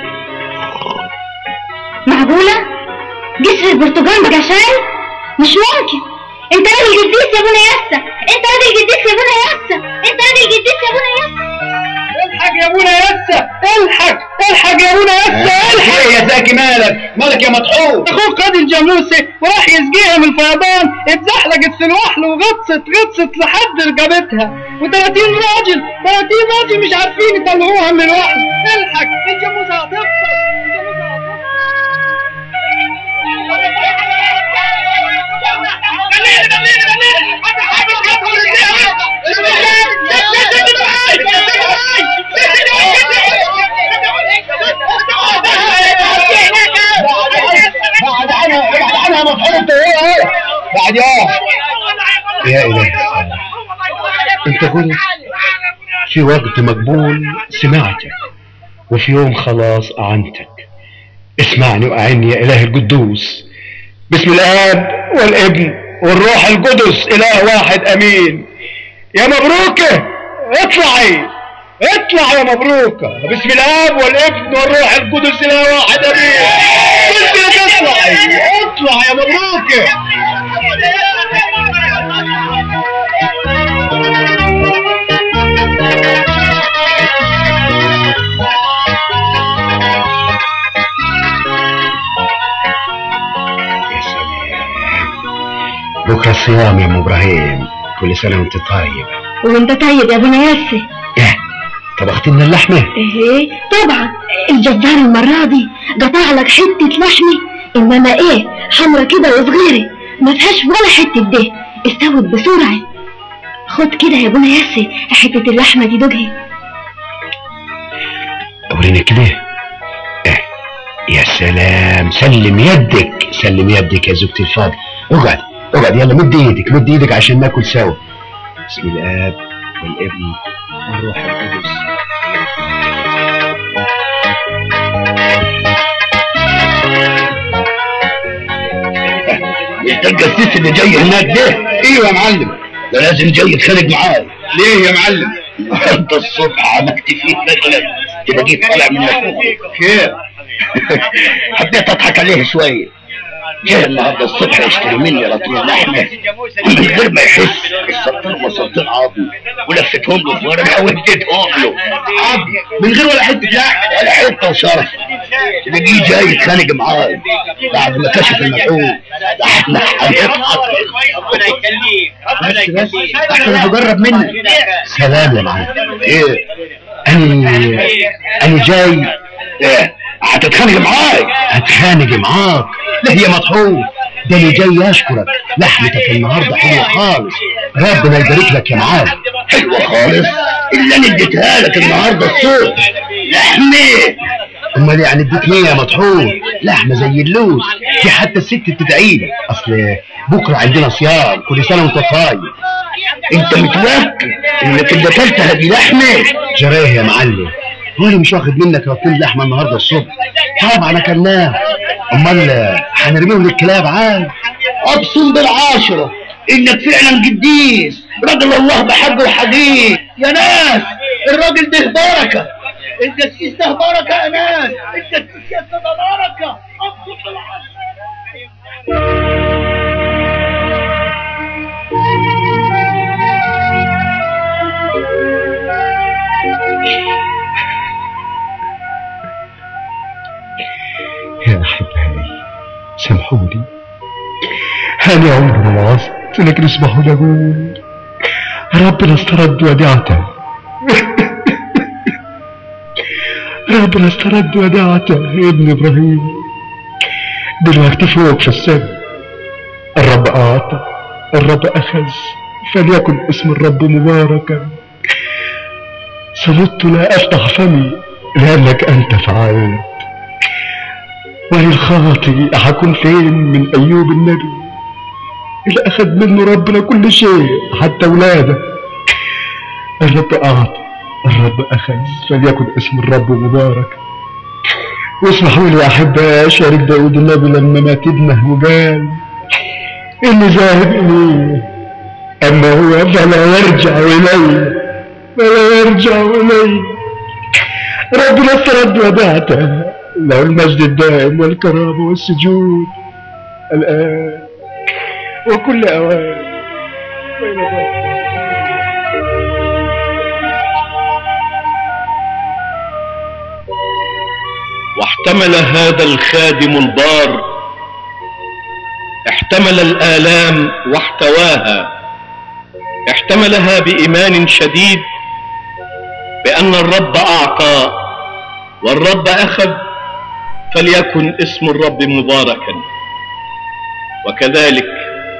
معقولة جسر البرتقال بقى شاي مش ممكن انت راجل قديس يا ابونا ياسا انت راجل قديس يا ابونا ياسا انت راجل قديس يا ابونا ياسا الحق يا ابونا يسا الحق الحق يا ابونا يسا الحق يا زكي مالك مالك يا مدحور اخوك خد الجاموسه وراح يسقيها من الفيضان اتزحلقت في الوحل وغطست غطست لحد رقبتها و30 راجل 30 راجل مش عارفين يطلعوها من الوحل الحق الجاموسه هتفطس بعد عنها بعد عنها مدحور انت ايه ايه بعد يا يا إلهي انت قلت في وقت مقبول سمعتك وفي يوم خلاص أعنتك اسمعني وأعني يا إله القدوس بسم الآب والابن والروح القدس إله واحد أمين يا مبروكة اطلعي اطلع يا مبروكة بسم الآب والابن والروح القدس إله واحد أمين قلت لك اطلعي اطلع يا مبروكة بكرة الصيام يا ام ابراهيم كل سنة وانت طيب وانت طيب يا ابونا ياسر طبخت لنا اللحمة ايه طبعا الجزار المرة دي قطع لك حتة لحمة انما ايه حمرا كده وصغيرة ما فيهاش ولا حتة ده استوت بسرعة خد كده يا ابونا ياسر حتة اللحمة دي دوجها وريني كده إيه. يا سلام سلم يدك سلم يدك يا زوجتي الفاضل اقعد اقعد يلا مد ايدك مد ايدك عشان ناكل سوا بسم الاب والابن والروح القدس انت القسيس اللي جاي هناك ده ايوه يا معلم ده لازم جاي يتخانق معاي ليه يا معلم انت الصبح عملت فيه مثلا تلاقيه طالع من مفهوم خير حبيت اضحك عليه شويه جه النهارده الصبح يشتري مني رطيل لحمه من غير ما يحس السطين وسطين عظم ولفتهم له في ورقه واديتهم له عظم من غير ولا حته لحم ولا حته وشرف تلاقيه جاي يتخانق معاي بعد ما كشف الملعون احنا هنضحك ربنا يخليك ربنا يخليك احسن اجرب منك سلام يا معلم ايه انا انا جاي ايه هتتخانق معاي هتخانق معاك لا هي مطحون ده اللي جاي يشكرك لحمتك النهارده حلوه خالص ربنا يبارك لك يا معلم حلوه خالص اللي انا اديتها لك النهارده الصبح لحمه امال يعني اديتني يا مطحون لحمه زي اللوز في حتى الست بتدعي لي اصل بكره عندنا صيام كل سنه وانت طيب انت متوكل انك اللي اكلتها دي لحمه جرايه يا معلم هو انا مش واخد منك رطين لحمه النهارده الصبح طبعا اكلناه امال هنرميه للكلاب عاد اقسم بالعاشره انك فعلا قديس رجل الله بحق وحديث يا ناس الراجل ده بركه القسيس ده بركه يا ناس القسيس ده بركه اقسم بالعاشره يا أحبائي سامحوني أنا عمري ما وعظت لكن اسمحوا لي أقول ربنا استرد وديعته ربنا استرد وديعته يا ابن إبراهيم دلوقتي فوق في السماء الرب أعطى الرب أخذ فليكن اسم الرب مباركا صمت لا أفتح فمي لأنك أنت فعلت وللخاطئ حكون فين من أيوب النبي اللي أخذ منه ربنا كل شيء حتى ولاده الرب أعطى الرب أخذ فليكن اسم الرب مبارك واسمحوا لي يا أحبائي أشارك داود النبي لما مات ابنه وقال إني ذاهب إليه أما هو فلا يرجع إلي فلا يرجع إلي ربنا استرد ودعته له المجد الدائم والكرامة والسجود الآن وكل أوان بين ذلك واحتمل هذا الخادم البار احتمل الآلام واحتواها احتملها بإيمان شديد بأن الرب أعطى والرب أخذ فليكن اسم الرب مباركا وكذلك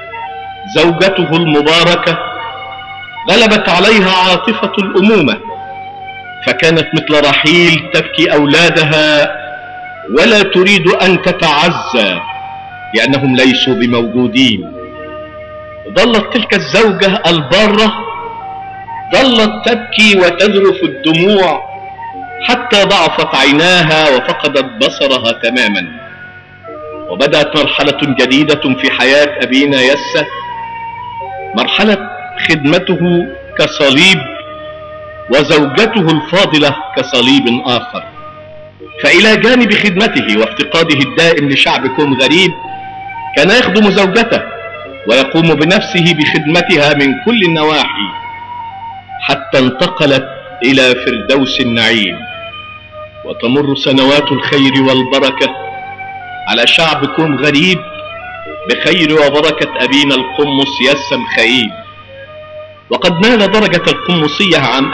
زوجته المباركة غلبت عليها عاطفة الأمومة فكانت مثل رحيل تبكي أولادها ولا تريد أن تتعزى لأنهم ليسوا بموجودين ظلت تلك الزوجة البارة ظلت تبكي وتذرف الدموع حتى ضعفت عيناها وفقدت بصرها تماما وبدأت مرحلة جديدة في حياة أبينا يسة مرحلة خدمته كصليب وزوجته الفاضلة كصليب آخر فإلى جانب خدمته وافتقاده الدائم لشعبكم غريب كان يخدم زوجته ويقوم بنفسه بخدمتها من كل النواحي حتى انتقلت إلى فردوس النعيم وتمر سنوات الخير والبركة على شعبكم غريب بخير وبركة أبينا القمص يسم خيب وقد نال درجة القمصية عام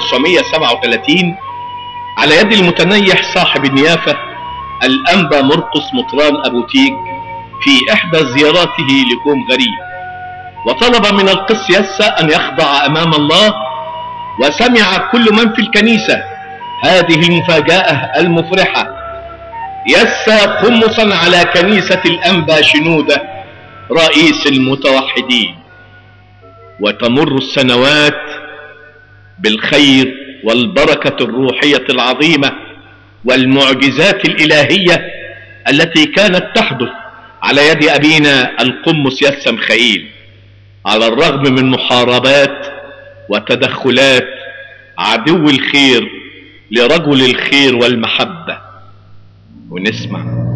1937 على يد المتنيح صاحب النيافة الأنبا مرقس مطران أبو تيج في إحدى زياراته لكوم غريب وطلب من القس يسى أن يخضع أمام الله وسمع كل من في الكنيسة هذه المفاجأة المفرحة يسى قمصا على كنيسة الأنبا شنودة رئيس المتوحدين وتمر السنوات بالخير والبركة الروحية العظيمة والمعجزات الإلهية التي كانت تحدث على يد أبينا القمص يسم خيل على الرغم من محاربات وتدخلات عدو الخير لرجل الخير والمحبة ونسمع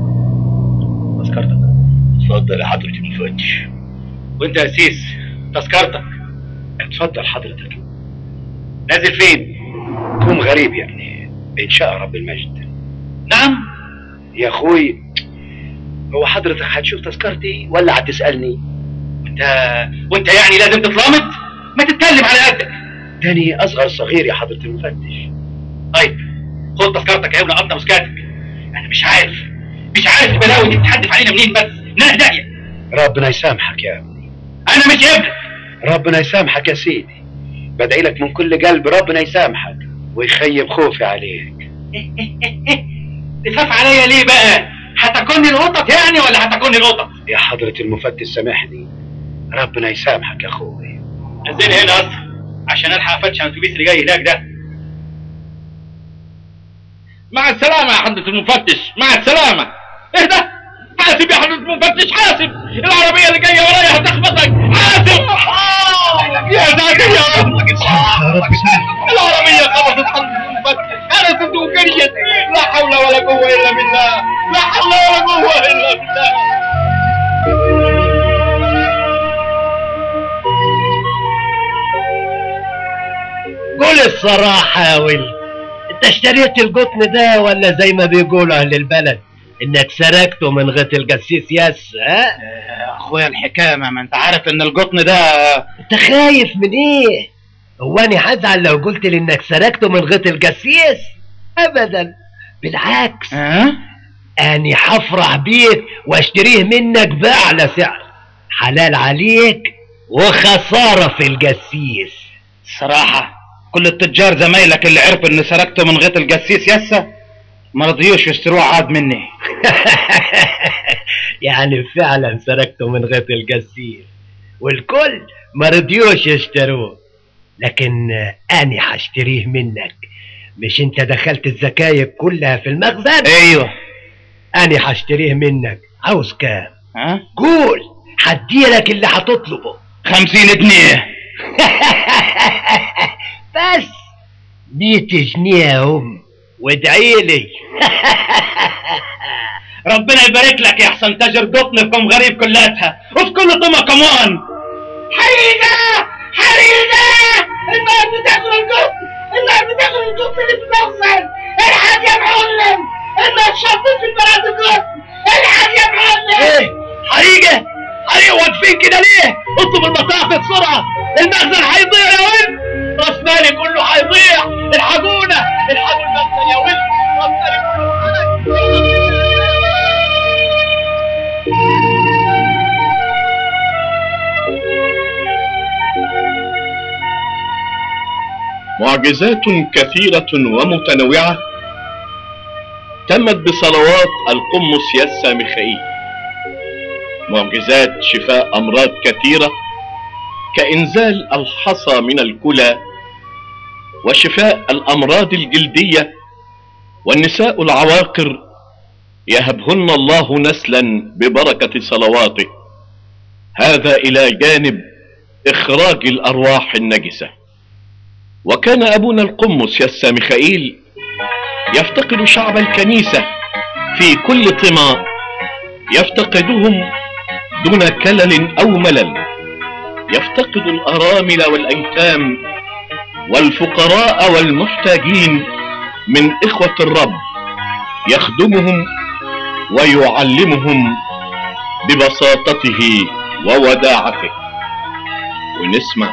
تذكرتك اتفضل يا حضرة المفتش وانت يا سيس تذكرتك اتفضل حضرتك نازل فين كوم غريب يعني ان شاء رب المجد نعم يا اخوي هو حضرتك هتشوف تذكرتي ولا هتسالني وانت وانت يعني لازم تتلامط ما تتكلم على قدك تاني اصغر صغير يا حضرة المفتش طيب خد تذكرتك يا ابن قطنا مسكاتك انا مش عارف مش عارف البلاوي دي بتحدف علينا منين بس انها داعيه ربنا يسامحك يا ابني انا مش ابنك ربنا يسامحك يا سيدي بدعي لك من كل قلب ربنا يسامحك ويخيب خوفي عليك تخاف عليا ليه بقى هتكوني القطط يعني ولا هتكوني القطط يا حضرة المفتش سامحني ربنا يسامحك يا اخوي نزلي هنا يا اسطى عشان الحق افتش على الاتوبيس اللي جاي هناك ده مع السلامة يا حضرة المفتش مع السلامة ايه ده؟ حاسب يا حضرة المفتش حاسب العربية اللي جاية ورايا هتخبطك حاسب يا زكي يا رب العربية خبطت حضرة المفتش انا صندوق كريت لا حول ولا قوة الا بالله لا حول ولا قوة الا بالله قول الصراحة يا ولد انت اشتريت القطن ده ولا زي ما بيقولوا اهل البلد انك سرقته من غيط القسيس ياس ها اخويا الحكاية ما انت عارف ان القطن ده انت خايف من ايه هو انا هزعل لو قلت لي انك سرقته من غيط القسيس ابدا بالعكس ها اني حفرح بيك واشتريه منك باعلى سعر حلال عليك وخسارة في القسيس الصراحة كل التجار زمايلك اللي عرفوا ان سرقته من غيط القسيس يسا ما رضيوش يشتروه عاد مني يعني فعلا سرقته من غيط القسيس والكل ما رضيوش يشتروه لكن اني حاشتريه منك مش انت دخلت الزكايب كلها في المخزن ايوه اني حاشتريه منك عاوز كام ها قول حديلك اللي هتطلبه خمسين جنيه بس مية جنيه يا ام وادعي لي ربنا يبارك لك يا احسن تاجر قطن في كم غريب كلاتها وفي كل طمع كمان حريقة حريقة النار بتاكل القطن النار بتاكل القطن اللي في المخزن الحق يا معلم النار شطت في البلد القطن الحق يا معلم ايه حريقة حريقة واقفين كده ليه اطلب المطاف بسرعة المخزن هيضيع يا ولد راس مالي كله هيضيع الحقونا الحقوا المخزن يا ولد راس مالي كله معجزات كثيرة ومتنوعة تمت بصلوات القمص يسا ميخائيل معجزات شفاء أمراض كثيرة كإنزال الحصى من الكلى وشفاء الأمراض الجلدية والنساء العواقر يهبهن الله نسلا ببركة صلواته هذا إلى جانب إخراج الأرواح النجسة وكان أبونا القمص يسا ميخائيل يفتقد شعب الكنيسة في كل طماء يفتقدهم دون كلل أو ملل يفتقد الأرامل والأيتام والفقراء والمحتاجين من إخوة الرب يخدمهم ويعلمهم ببساطته ووداعته ونسمع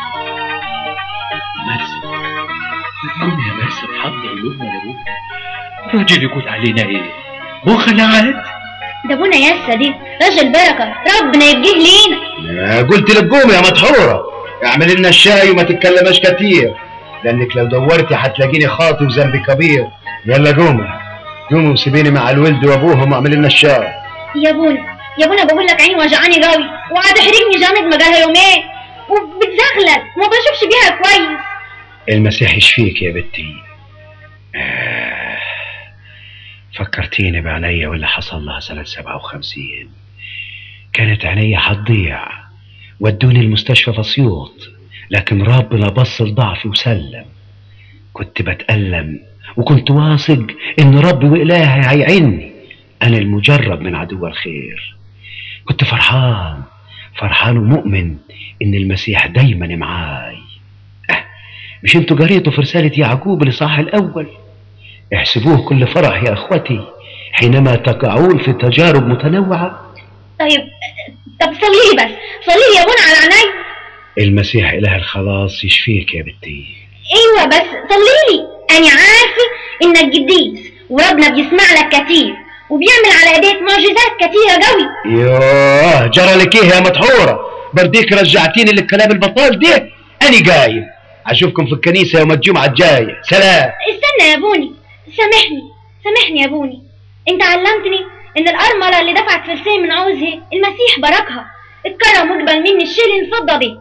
مرسي قوم يا مرسي تحضر لقمة لابوك الراجل يقول علينا ايه مو خلعات ده ابونا ياسا دي راجل بركة ربنا يبقيه لينا قلت لك قومي يا مطحورة اعمل لنا الشاي وما تتكلمش كتير لانك لو دورتي هتلاقيني خاطي وذنبي كبير يلا قومي قومي وسيبيني مع الولد وابوهم واعمل لنا الشاي يا ابونا يا ابونا بقول لك عيني وجعاني قوي وقاعد يحرجني جامد مجالها يومين وبتزغلل وما بشوفش بيها كويس المسيح يشفيك يا بنتي آه، فكرتيني بعينيا واللي حصل لها سنة سبعة وخمسين كانت عينيا هتضيع ودوني المستشفى في اسيوط لكن ربنا بص لضعفي وسلم كنت بتألم وكنت واثق ان ربي وإلهي هيعني انا المجرب من عدو الخير كنت فرحان فرحان ومؤمن ان المسيح دايما معاي أه مش انتوا قريتوا في رسالة يعقوب الإصحاح الأول احسبوه كل فرح يا أخوتي حينما تقعون في تجارب متنوعة طيب طب صلي لي بس صلي لي يا ابونا على عيني المسيح إله الخلاص يشفيك يا بنتي ايوه بس صلي لي انا عارفه انك قديس وربنا بيسمع لك كتير وبيعمل على ايديك معجزات كتيره قوي يوه جرى لك ايه يا مطحورة برديك رجعتيني للكلام البطال ده انا قايم اشوفكم في الكنيسة يوم الجمعة الجاية سلام استنى يا ابوني سامحني سامحني يا ابوني انت علمتني ان الارمله اللي دفعت فلسين من عوزها المسيح باركها اتكرم وقبل مني الشيل الفضه دي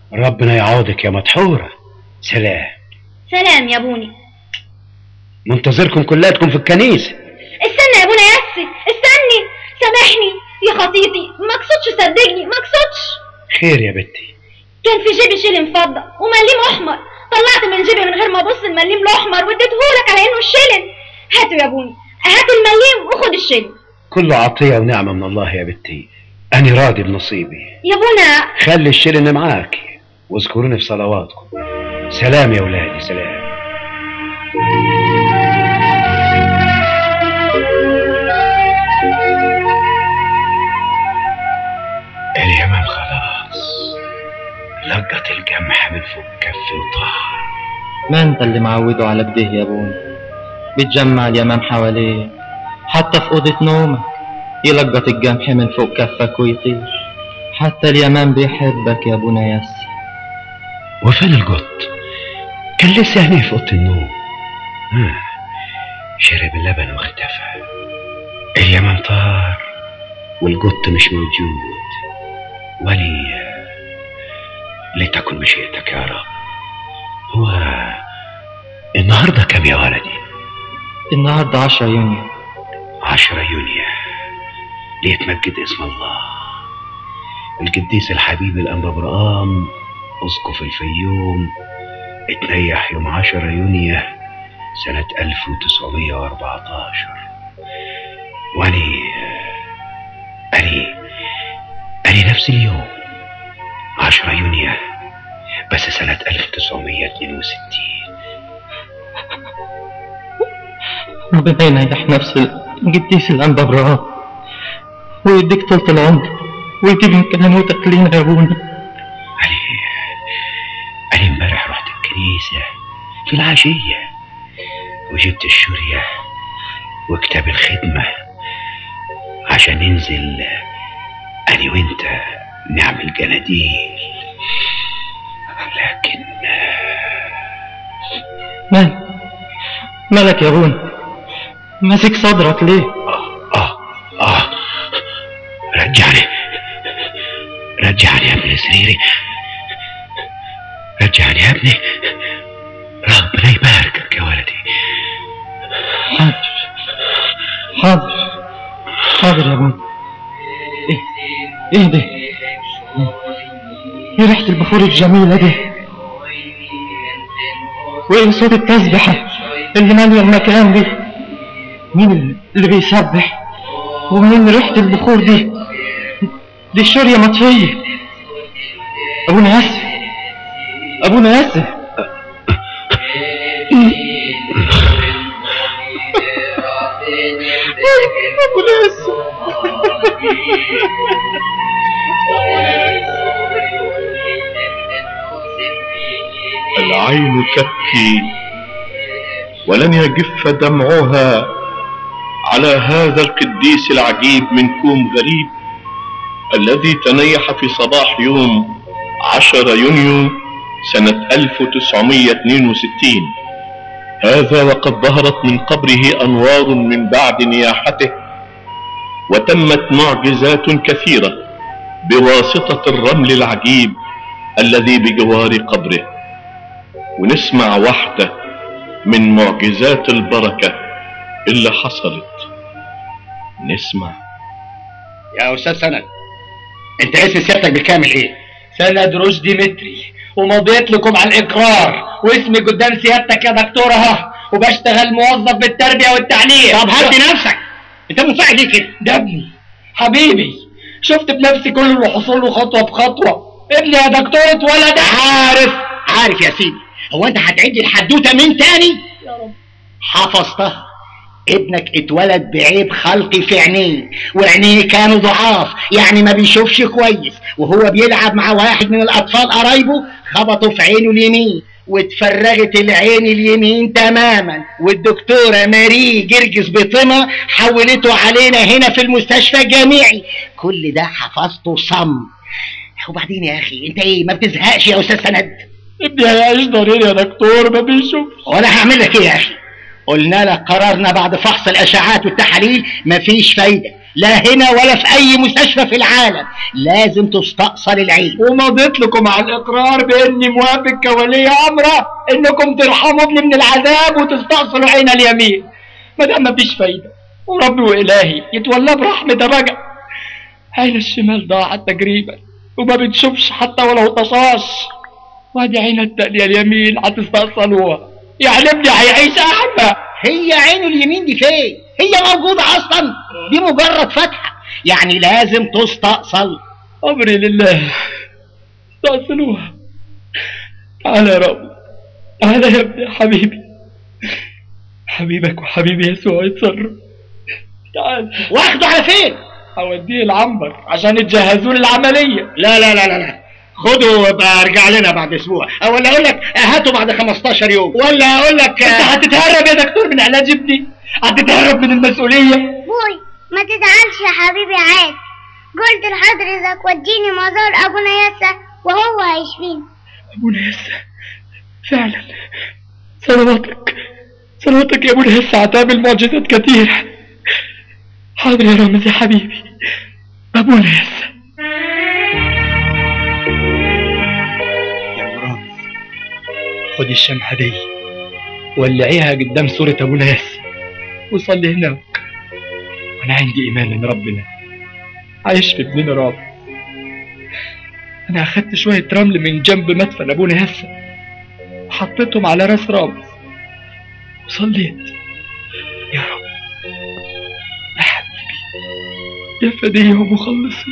ربنا يعوضك يا مدحورة سلام سلام يا بوني منتظركم كلاتكم في الكنيسة استنى يا بونا ياسي استني سامحني يا خطيتي ما اقصدش صدقني ما اقصدش خير يا بنتي كان في جيبي شيلن فضة ومليم احمر طلعت من جيبي من غير ما ابص المليم الاحمر واديتهولك على انه الشيلن هاته يا بوني هات المليم وخد الشيلن كله عطية ونعمة من الله يا بنتي أنا راضي بنصيبي يا بونا خلي الشيرين معاك واذكروني في صلواتكم سلام يا ولادي سلام اليمن خلاص لقت الجمح من فوق كفي وطار ما انت اللي معوده على كده يا بوني بتجمع اليمام حواليه حتى في أوضة نومك يلقط الجمح من فوق كفك ويطير حتى اليمام بيحبك يا ابونا ياسر وفين القط كان لسه هنا في اوضه النوم آه. شرب اللبن واختفى اليمن طار والقط مش موجود ولي لتكن مشيئتك يا رب هو النهارده كم يا ولدي النهاردة عشرة يونيو عشرة يونيو ليتمجد اسم الله القديس الحبيب الأنبا برقام أسقف الفيوم اتنيح يوم عشرة يونيو سنة 1914 وأني أني أني نفس اليوم عشرة يونيو بس سنة 1962 ربنا ينجح نفس القديس الأنبا إبراهيم ويديك طولة العمر ويجيب من كهنوتك لينا يا ابونا أنا امبارح رحت الكنيسة في العشية وجبت الشورية وكتاب الخدمة عشان ننزل أنا وأنت نعمل جناديل لكن مال مالك يا ابونا ماسك صدرك ليه آه رجعني رجعني يا ابني لسريري رجعني يا ابني ربنا يباركك يا ولدي حاضر حاضر حاضر يا ابونا ايه ايه ده ايه ريحة البخور الجميلة دي وايه صوت التسبحة اللي مالية المكان دي مين اللي بيسبح ومنين ريحة البخور دي دي الشورية مطفية ابونا ياسر ابونا ياسر ابونا ياسر العين تبكي ولن يجف دمعها على هذا القديس العجيب من كوم غريب الذي تنيح في صباح يوم عشر يونيو سنة 1962 هذا وقد ظهرت من قبره أنوار من بعد نياحته وتمت معجزات كثيرة بواسطة الرمل العجيب الذي بجوار قبره ونسمع واحدة من معجزات البركة اللي حصلت نسمع يا استاذ سند انت اسم سيادتك بالكامل ايه سند رشدي متري ومضيت لكم على الاقرار واسمي قدام سيادتك يا دكتور اهو وبشتغل موظف بالتربيه والتعليم طب هدي نفسك انت منفعل ليه كده ده ابني حبيبي شفت بنفسي كل اللي حصل له خطوه بخطوه ابني يا دكتور اتولد عارف عارف يا سيدي هو انت هتعد الحدوته من تاني يا رب حفظتها ابنك اتولد بعيب خلقي في عينيه وعينيه كانوا ضعاف يعني ما بيشوفش كويس وهو بيلعب مع واحد من الاطفال قرايبه خبطوا في عينه اليمين واتفرغت العين اليمين تماما والدكتورة ماري جرجس بطمة حولته علينا هنا في المستشفى الجامعي كل ده حفظته صم وبعدين يا اخي انت ايه ما بتزهقش يا استاذ سند ابني هيعيش ضرير يا دكتور ما بيشوفش وانا هعمل لك ايه يا اخي قلنا لك قررنا بعد فحص الاشعاعات والتحاليل مفيش فايده لا هنا ولا في اي مستشفى في العالم لازم تستأصل العين ومضيت لكم على الاقرار باني موافق كولي امره انكم ترحموا ابني من العذاب وتستأصلوا عين اليمين ما دام مفيش فايده وربي والهي يتولى برحمته بقى عين الشمال ضاعت تقريبا وما بتشوفش حتى ولو طشاش وادي عين التانية اليمين هتستأصلوها يعني ابني هيعيش اعمى هي عين اليمين دي فين هي موجودة اصلا دي مجرد فتحة يعني لازم تستأصل امري لله استأصلوها تعالى يا رب تعالى يا ابني يا حبيبي حبيبك وحبيبي يسوع يتصرف تعال واخده على فين هوديه العنبر عشان يتجهزوا للعملية لا لا لا لا لا خده وابقى ارجع لنا بعد اسبوع ولا اقول لك هاته بعد 15 يوم ولا اقول لك انت هتتهرب يا دكتور من علاج ابني هتتهرب من المسؤولية بوي ما تزعلش يا حبيبي عاد قلت لحضرتك وديني مزار ابونا ياسا وهو هيشفيني ابونا ياسا فعلا صلواتك صلواتك يا ابونا ياسا هتعمل معجزات كتير حاضر يا رامز يا حبيبي ابونا ياسا خد الشمعة دي ولعيها قدام صورة أبونا ياسر وصلي هناك أنا عندي إيمان إن ربنا عايش في ابننا راب أنا أخدت شوية رمل من جنب مدفن أبونا ياسر وحطيتهم على راس راب وصليت يا رب يا حبيبي يا فديه ومخلصي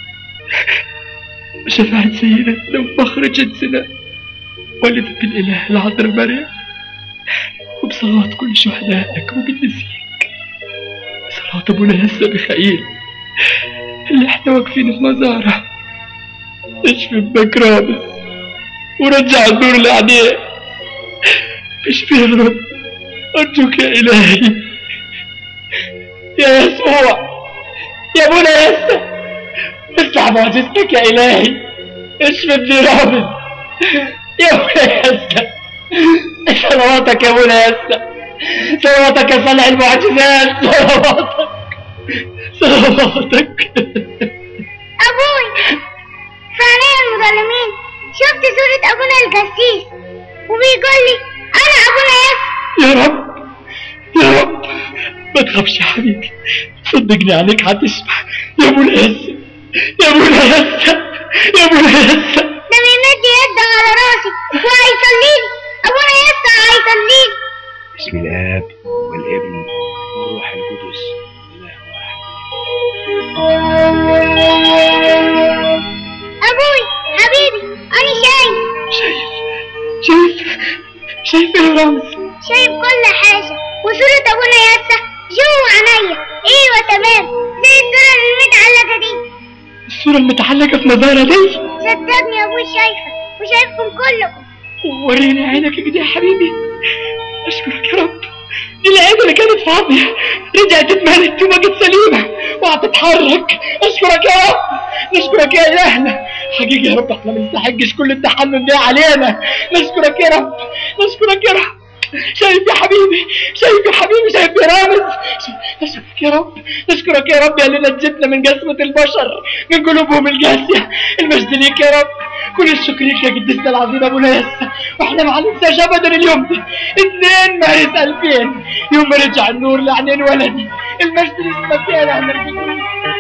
شفاعة سيدتنا وفخر جنسنا والدة الإله العذراء مريم وبصلوات كل شهدائك وقديسيك بصلاة أبونا يسا بخيل اللي احنا واقفين في مزاره اشفي ابنك رامز ورجع النور لعينيه اشفي يا رب أرجوك يا إلهي يا يسوع يا ابونا يسا اسمع معجزتك يا إلهي اشفي ابني رامز يا ابونا يسا صلواتك يا ابونا يسا صلواتك يا صانع المعجزات صلواتك صلواتك ابوي في عينيا المظلمين شفت صورة ابونا القسيس وبيقول لي انا ابونا ياسر يا رب يا رب ما تخافش يا حبيبي صدقني عليك هتسمع يا ابونا يسا يا ابونا يسا يا ابونا يسا ده بيمد يده على راسي وهيصليلي ابونا ياسر هيصليلي بسم الآب والابن والروح القدس ابوي حبيبي انا شايف شايف شايف شايف ايه يا رامز شايف كل حاجة وصورة ابونا ياسر جوه عينيا ايوه تمام زي الصورة اللي متعلقة دي الصورة المتعلقة في مزارة دي صدقني يا ابوي شايفة وشايفكم كلكم وريني عينك كده يا حبيبي اشكرك يا رب دي العين اللي كانت فاضية رجعت اتملت وبقت سليمة وهتتحرك اشكرك يا رب نشكرك يا الهنا حقيقي يا رب احنا ما نستحقش كل التحمل ده علينا نشكرك يا رب نشكرك يا رب شايف يا حبيبي شايف يا حبيبي شايف يا رامز نشكرك يا رب نشكرك يا رب يا اللي نجتنا من قسوة البشر من قلوبهم القاسية المجد ليك يا رب كل الشكر ليك يا قدسنا العظيم ابونا يسا واحنا ما هننساش ابدا اليوم ده 2 مارس 2000 يوم ما رجع النور لعنين ولدي المجد لاسمك يا اهل القدوس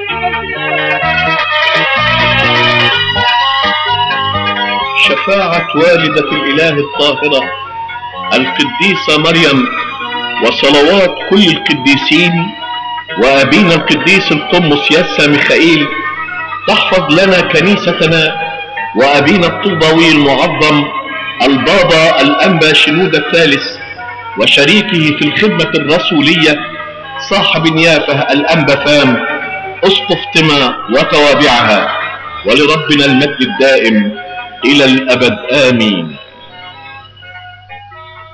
شفاعة والدة الإله الطاهرة القديسة مريم وصلوات كل القديسين وأبينا القديس القمص يسا ميخائيل تحفظ لنا كنيستنا وأبينا الطوبوي المعظم البابا الأنبا شنود الثالث وشريكه في الخدمة الرسولية صاحب نيافة الأنبا فام أسقف طما وتوابعها ولربنا المجد الدائم إلى الأبد آمين